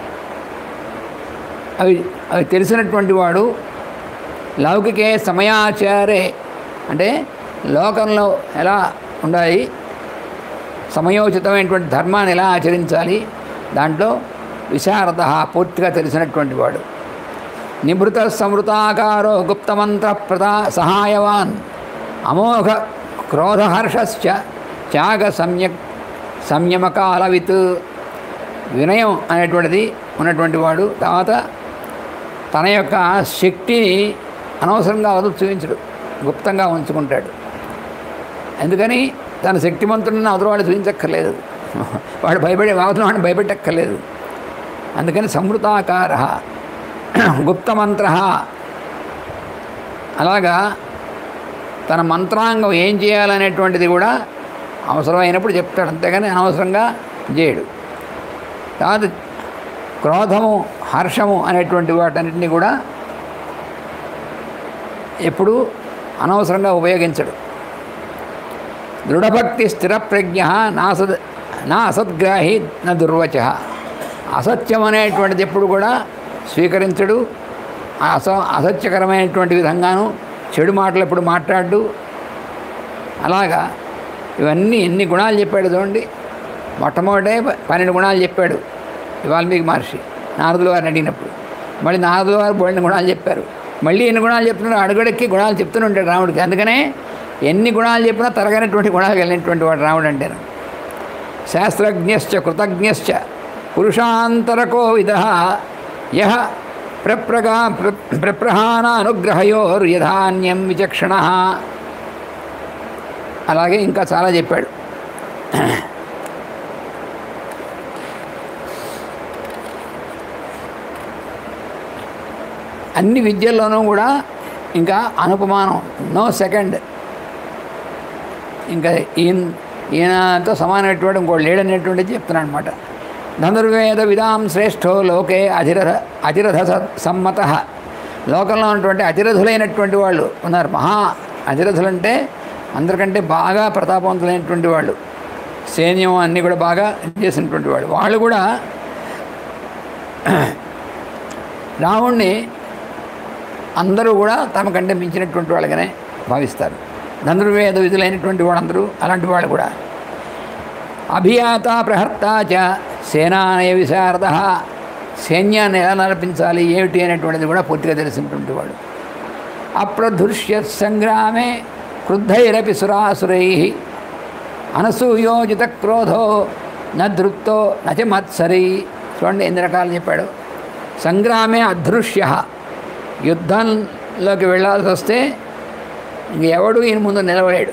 అవి అవి తెలిసినటువంటి వాడు లౌకికే సమయాచారే అంటే లోకంలో ఎలా ఉండాలి సమయోచితమైనటువంటి ధర్మాన్ని ఎలా ఆచరించాలి దాంట్లో విశారద పూర్తిగా తెలిసినటువంటి వాడు నిభృత సమృతాకారో గుప్తమంత్ర ప్రదా సహాయవాన్ అమోఘ క్రోధహర్షశ్చ త్యాగ సమ్యక్ సంయమకాలవిత్ వినయం అనేటువంటిది ఉన్నటువంటి వాడు తర్వాత తన యొక్క శక్తిని అనవసరంగా వదులు చూపించడు గుప్తంగా ఉంచుకుంటాడు ఎందుకని తన శక్తిమంతుడిని అవతల వాడు చూపించక్కర్లేదు వాడు భయపడే అవతల వాడిని భయపెట్టక్కర్లేదు అందుకని సమృతాకార గుప్తమంత్ర అలాగా తన మంత్రాంగం ఏం చేయాలనేటువంటిది కూడా అవసరమైనప్పుడు చెప్తాడు అంతేగాని అనవసరంగా చేయడు తర్వాత క్రోధము హర్షము అనేటువంటి వాటన్నిటిని కూడా ఎప్పుడూ అనవసరంగా ఉపయోగించడు దృఢభక్తి స్థిరప్రజ్ఞ నాసద్ నా అసద్గ్రాహి నా దుర్వచ అసత్యం అనేటువంటిది ఎప్పుడు కూడా స్వీకరించడు అస అసత్యకరమైనటువంటి విధంగాను చెడు మాటలు ఎప్పుడు మాట్లాడు అలాగా ఇవన్నీ ఎన్ని గుణాలు చెప్పాడు చూడండి మొట్టమొదటే పన్నెండు గుణాలు చెప్పాడు వాల్మీకి మహర్షి నారదుల వారిని అడిగినప్పుడు మళ్ళీ నారదుల వారు బోడిన గుణాలు చెప్పారు మళ్ళీ ఎన్ని గుణాలు చెప్తున్నాడు అడుగడెక్కి గుణాలు చెప్తూనే ఉంటాడు రాముడికి అందుకనే ఎన్ని గుణాలు చెప్పినా తరగనటువంటి గుణాలు కలిగినటువంటి వాడు రాముడు అంటారు శాస్త్రజ్ఞశ్చ కృతజ్ఞశ్చ పురుషాంతరకో విధ యహ ప్రప్రగా ప్రప్రహాన అనుగ్రహయోర్ యథాన్యం విచక్షణ అలాగే ఇంకా చాలా చెప్పాడు అన్ని విద్యల్లోనూ కూడా ఇంకా అనుపమానం నో సెకండ్ ఇంకా ఈయన ఈయనతో సమానమైనటువంటి ఇంకోటి లేడనేటువంటిది చెప్తున్నాడు అనమాట ధనుర్వేద విధాం శ్రేష్ఠో లోకే అధిరథ అధిరథ స- సమ్మత లోకంలో ఉన్నటువంటి అధిరథులైనటువంటి వాళ్ళు ఉన్నారు మహా అధిరథులంటే అందరికంటే బాగా ప్రతాపవంతులైనటువంటి వాళ్ళు సైన్యం అన్నీ కూడా బాగా చేసినటువంటి వాళ్ళు వాళ్ళు కూడా రావణ్ణి అందరూ కూడా తమకంటే మించినటువంటి వాళ్ళగానే భావిస్తారు ధనుర్వేద విధులైనటువంటి వాళ్ళందరూ అలాంటి వాళ్ళు కూడా అభియాత ప్రహర్త చ సేనానయ విశారద సైన్యాన్ని ఎలా నడిపించాలి ఏమిటి అనేటువంటిది కూడా పూర్తిగా తెలిసినటువంటి వాడు అప్రధృష్య సంగ్రామే క్రుద్ధైరపి సురాసురై అనసూయోజిత క్రోధో నదృప్తో నచ మత్సరై చూడండి ఎన్ని రకాలు చెప్పాడు సంగ్రామే అదృశ్య యుద్ధంలోకి వెళ్ళాల్సి వస్తే ఇంకెవడు ఈయన ముందు నిలబడాడు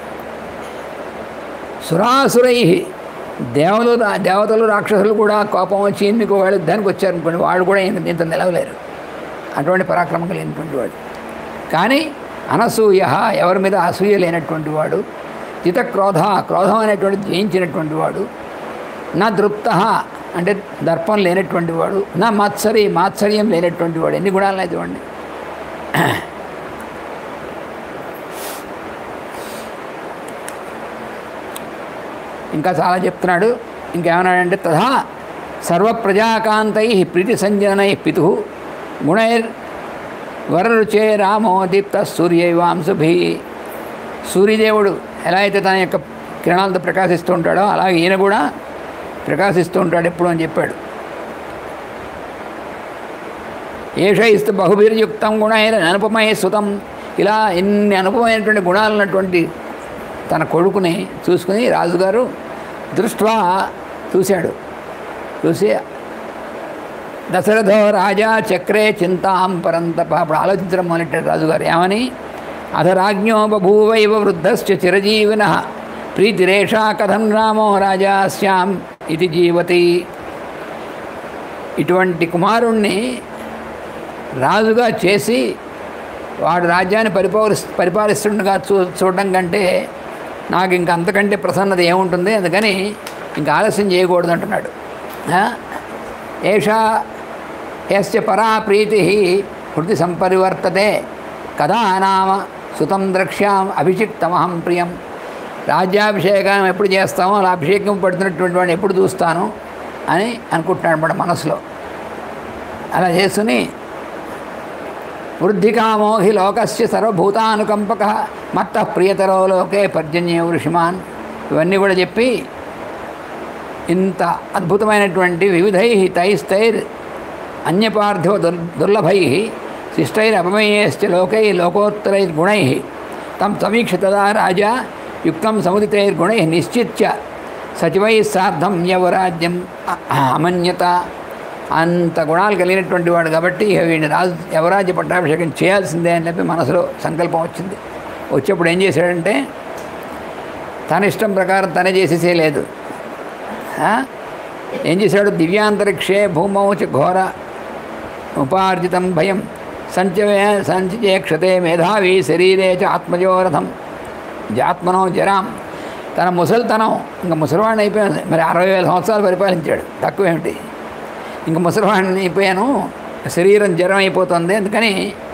సురాసురై దేవలు దేవతలు రాక్షసులు కూడా కోపం వచ్చి మీకు వాళ్ళు యుద్ధానికి వచ్చారనుకోండి వాళ్ళు కూడా ఇంత ఇంత నిలవలేరు అటువంటి పరాక్రమం కలిగినటువంటి వాడు కానీ అనసూయ ఎవరి మీద అసూయ లేనటువంటి వాడు జిత క్రోధ క్రోధం అనేటువంటి జయించినటువంటి వాడు నా దృప్త అంటే దర్పం లేనటువంటి వాడు నా మాత్సరి మాత్సర్యం లేనటువంటి వాడు ఎన్ని గుణాలు ఉన్నాయి చూడండి ఇంకా చాలా చెప్తున్నాడు ఇంకేమన్నాడంటే తథా సర్వప్రజాకాంతై ప్రీతి సంజనై పితు గుణైర్ వరరుచే రామో దీప్త సూర్యైవాంశుభి సూర్యదేవుడు ఎలా అయితే తన యొక్క కిరణాలతో ప్రకాశిస్తూ ఉంటాడో అలాగే ఈయన కూడా ప్రకాశిస్తూ ఉంటాడు ఎప్పుడు అని చెప్పాడు ఏషైస్తు బహుభిర్యుక్తం గుణైన అనుపమయ సుతం ఇలా ఇన్ని అనుపమైనటువంటి గుణాలు ఉన్నటువంటి తన కొడుకుని చూసుకుని రాజుగారు దృష్ట్వా చూశాడు చూసి దశరథో రాజా చక్రే చింతాం పరంతప అప్పుడు ఆలోచించడం మొదలెట్టాడు రాజుగారు ఏమని అథ రాజ్ఞో బభూవైవ వృద్ధశ్చ చిరజీవిన ప్రీతిరేషా కథం రామో రాజాస్యాం ఇది జీవతి ఇటువంటి కుమారుణ్ణి రాజుగా చేసి వాడు రాజ్యాన్ని పరిపాలి పరిపాలిస్తుండగా చూ చూడడం కంటే నాకు ఇంక అంతకంటే ప్రసన్నత ఏముంటుంది అందుకని ఇంకా ఆలస్యం చేయకూడదు అంటున్నాడు ఆ? ఏషా యస్య పరా ప్రీతి హృది సంపరివర్తతే కదా నామ సుతం ద్రక్ష్యాం అభిషిక్తమహం ప్రియం రాజ్యాభిషేకం ఎప్పుడు చేస్తామో అలా అభిషేకం పడుతున్నటువంటి వాడిని ఎప్పుడు చూస్తాను అని అనుకుంటున్నాడు మన మనసులో అలా చేసుకుని వృద్ధికామో హి లోకస్య సర్వభూతానుకంపక మత్త ప్రియతరో లోకే పర్జన్య ఋషిమాన్ ఇవన్నీ కూడా చెప్పి ఇంత అద్భుతమైనటువంటి వివిధై తైస్తైర్ అన్యపార్థివ దుర్ దుర్లభై శిష్టైర్ అపమయేశ్చ లోకై లోకోత్తరైర్ గుణై తం సమీక్ష తదా రాజా యుక్తం సముదితైర్గుణై నిశ్చిత్య సచివై సార్ధం యవరాజ్యం అ- అమన్యత అంత గుణాలు కలిగినటువంటి వాడు కాబట్టి ఇక వీడిని రాజు యవరాజ్య పట్టాభిషేకం చేయాల్సిందే అని చెప్పి మనసులో సంకల్పం వచ్చింది వచ్చేప్పుడు ఏం చేశాడంటే తన ఇష్టం ప్రకారం తనే చేసేసేయలేదు ఆ? ఏం చేశాడు దివ్యాంతరిక్షే భూమౌ చ ఘోర ఉపార్జితం భయం సంచవే సంచక్షతే మేధావి శరీరే చ ఆత్మజోరథం జాత్మనో జరాం తన ముసలితనం ఇంకా ముసలివాడిని అయిపోయాను మరి అరవై వేల సంవత్సరాలు పరిపాలించాడు తక్కువేమిటి ఇంక ముసలివాడిని అయిపోయాను శరీరం జ్వరం అయిపోతుంది అందుకని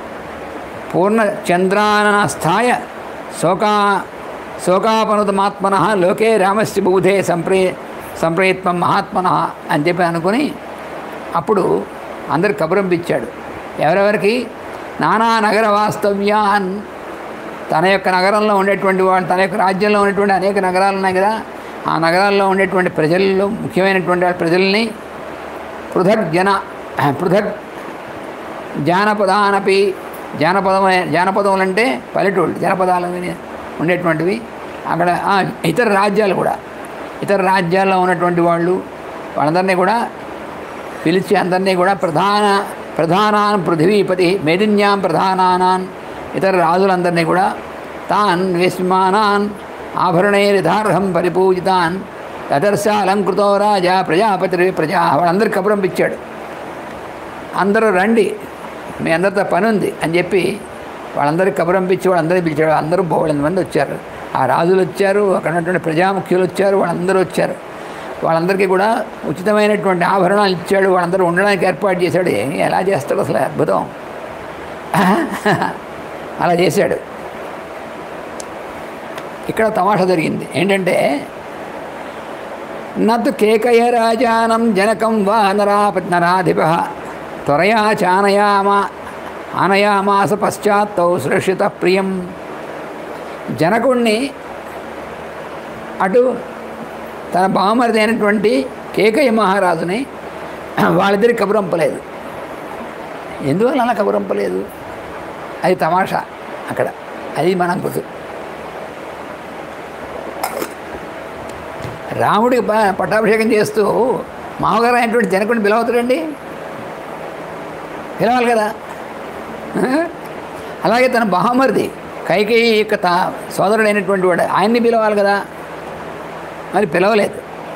పూర్ణ చంద్రానస్థాయ శోకా శోకాపనుతమాత్మన లోకే రామస్య బూధే సంప్రే సంప్రయత్వం మహాత్మన అని చెప్పి అనుకుని అప్పుడు అందరికి కబురంపిచ్చాడు ఎవరెవరికి నానా నగర వాస్తవ్యాన్ తన యొక్క నగరంలో ఉండేటువంటి వాళ్ళు తన యొక్క రాజ్యంలో ఉన్నటువంటి అనేక నగరాలు ఉన్నాయి కదా ఆ నగరాల్లో ఉండేటువంటి ప్రజల్లో ముఖ్యమైనటువంటి వాళ్ళ ప్రజల్ని పృథక్ జన పృథక్ జానపదానపి జానపదం జానపదములు అంటే పల్లెటూళ్ళు జనపదాలు అని ఉండేటువంటివి అక్కడ ఆ, ఇతర రాజ్యాలు కూడా ఇతర రాజ్యాల్లో ఉన్నటువంటి వాళ్ళు వాళ్ళందరినీ కూడా పిలిచి అందరినీ కూడా ప్రధాన ప్రధానాన్ పృథివీపతి మేదిన్యాం ప్రధానానాన్ ఇతర రాజులందరినీ కూడా తాన్ విస్మానాన్ ఆభరణైరిధార్హం పరిపూజితాన్ తదర్శ అలంకృతో రాజా ప్రజాపతి ప్రజా వాళ్ళందరికీ కబురం పిచ్చాడు అందరూ రండి మీ అందరితో పని ఉంది అని చెప్పి వాళ్ళందరికీ కబురం పిచ్చి వాళ్ళందరినీ పిలిచాడు అందరూ బోళ్ళెంత మంది వచ్చారు ఆ రాజులు వచ్చారు అక్కడ ఉన్నటువంటి ప్రజాముఖ్యులు వచ్చారు వాళ్ళందరూ వచ్చారు వాళ్ళందరికీ కూడా ఉచితమైనటువంటి ఆభరణాలు ఇచ్చాడు వాళ్ళందరూ ఉండడానికి ఏర్పాటు చేశాడు ఏం ఎలా చేస్తాడు అసలు అద్భుతం అలా చేశాడు ఇక్కడ తమాషా జరిగింది ఏంటంటే నతు కేకయ రాజానం జనకం వా నరా నరాధిప త్వరయా చానయామ ఆనయామాస పశ్చాత్తౌ సురక్షిత ప్రియం జనకుణ్ణి అటు తన బామరిది అయినటువంటి కేకయ్య మహారాజుని వాళ్ళిద్దరికి కబురంపలేదు ఎందువల్ల అలా కబురంపలేదు అది తమాషా అక్కడ అది మనం గుర్తు రాముడికి ప- పట్టాభిషేకం చేస్తూ మామగారు అయినటువంటి జనకుడిని పిలవుతాడండి పిలవాలి కదా అలాగే తన బహుమరిది కైకేయి యొక్క తా సోదరుడైనటువంటి వాడు ఆయన్ని పిలవాలి కదా మరి పిలవలేదు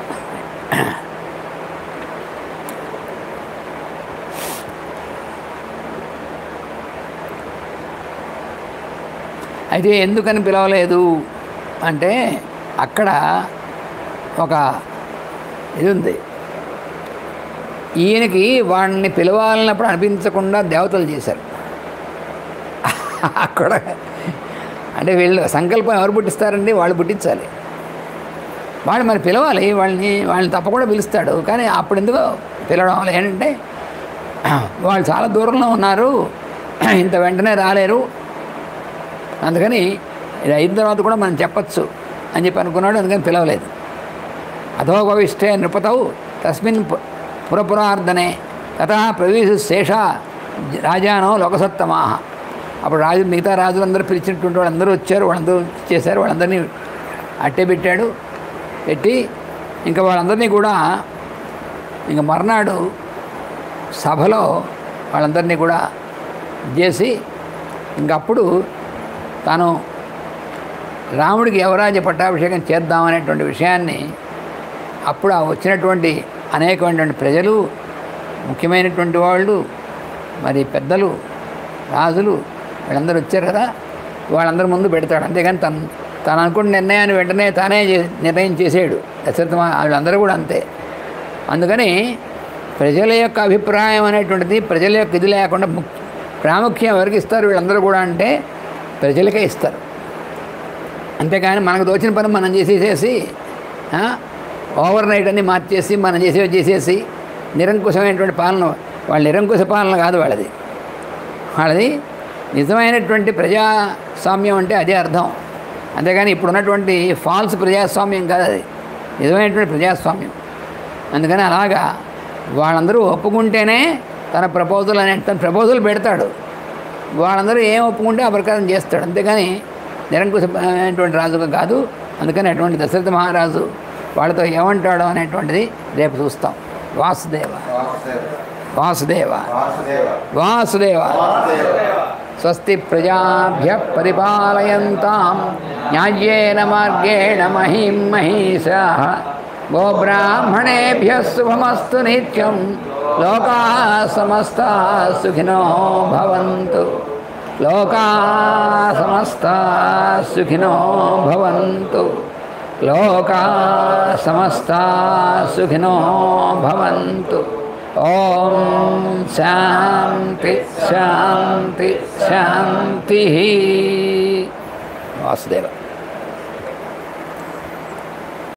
అయితే ఎందుకని పిలవలేదు అంటే అక్కడ ఒక ఇది ఉంది ఈయనకి వాడిని పిలవాలన్నప్పుడు అనిపించకుండా దేవతలు చేశారు అక్కడ అంటే వీళ్ళు సంకల్పం ఎవరు పుట్టిస్తారండి వాళ్ళు పుట్టించాలి వాళ్ళు మరి పిలవాలి వాళ్ళని వాళ్ళని తప్పకుండా పిలుస్తాడు కానీ అప్పుడు ఎందుకో పిలవడం వల్ల ఏంటంటే వాళ్ళు చాలా దూరంలో ఉన్నారు ఇంత వెంటనే రాలేరు అందుకని ఇది అయిన తర్వాత కూడా మనం చెప్పచ్చు అని చెప్పి అనుకున్నాడు అందుకని పిలవలేదు అథోపవిష్టే నృపతవు తస్మిన్ పు- పురపురార్ధనే తథా ప్రవేశ శేష రాజానో లోకసత్తమాహ అప్పుడు రాజు మిగతా రాజులందరూ పిలిచినటువంటి వాళ్ళందరూ వచ్చారు వాళ్ళందరూ చేశారు వాళ్ళందరినీ అట్టే పెట్టాడు పెట్టి ఇంకా వాళ్ళందరినీ కూడా ఇంకా మర్నాడు సభలో వాళ్ళందరినీ కూడా చేసి ఇంకప్పుడు తాను రాముడికి యువరాజ పట్టాభిషేకం చేద్దామనేటువంటి విషయాన్ని అప్పుడు ఆ వచ్చినటువంటి అనేకమైనటువంటి ప్రజలు ముఖ్యమైనటువంటి వాళ్ళు మరి పెద్దలు రాజులు వీళ్ళందరూ వచ్చారు కదా వాళ్ళందరి ముందు పెడతాడు అంతేగాని తను తను అనుకున్న నిర్ణయాన్ని వెంటనే తానే చే- నిర్ణయం చేసాడు దశరథ మహా- వాళ్ళందరూ కూడా అంతే అందుకని ప్రజల యొక్క అభిప్రాయం అనేటువంటిది ప్రజల యొక్క ఇది లేకుండా ముఖ్య ప్రాముఖ్యం ఎవరికి ఇస్తారు వీళ్ళందరూ కూడా అంటే ప్రజలకే ఇస్తారు అంతేకాని మనకు దోచిన పని మనం చేసేసేసి ఆ, ఓవర్ నైట్ అన్ని మార్చేసి మనం చేసేవి చేసేసి నిరంకుశమైనటువంటి పాలన వాళ్ళ నిరంకుశ పాలన కాదు వాళ్ళది వాళ్ళది నిజమైనటువంటి ప్రజాస్వామ్యం అంటే అదే అర్థం అంతేగాని ఇప్పుడు ఉన్నటువంటి ఫాల్స్ ప్రజాస్వామ్యం కాదు అది నిజమైనటువంటి ప్రజాస్వామ్యం అందుకని అలాగా వాళ్ళందరూ ఒప్పుకుంటేనే తన ప్రపోజల్ అనే తన ప్రపోజల్ పెడతాడు వాళ్ళందరూ ఏం ఒప్పుకుంటే ఆ ప్రకారం చేస్తాడు అంతేగాని నిరంకుశమైనటువంటి రాజుగా కాదు అందుకని అటువంటి దశరథ మహారాజు వాళ్ళతో ఏమంటాడో అనేటువంటిది రేపు చూస్తాం వాసుదేవ వాసుదేవ వాసుదేవ స్వస్తి ప్రజాభ్య పరిపాలయంతాం న్యాయేన మార్గేణ మహిం మహిషా గోబ్రాహ్మణేభ్య శుభమస్తు నిత్యం లోకా సమస్తా సుఖినో భవంతు లోకా సమస్తా సుఖినో భవంతు లోకా సమస్తా సుఖినో భవంతు ఓం శాంతి శాంతి శాంతి వాసుదేవ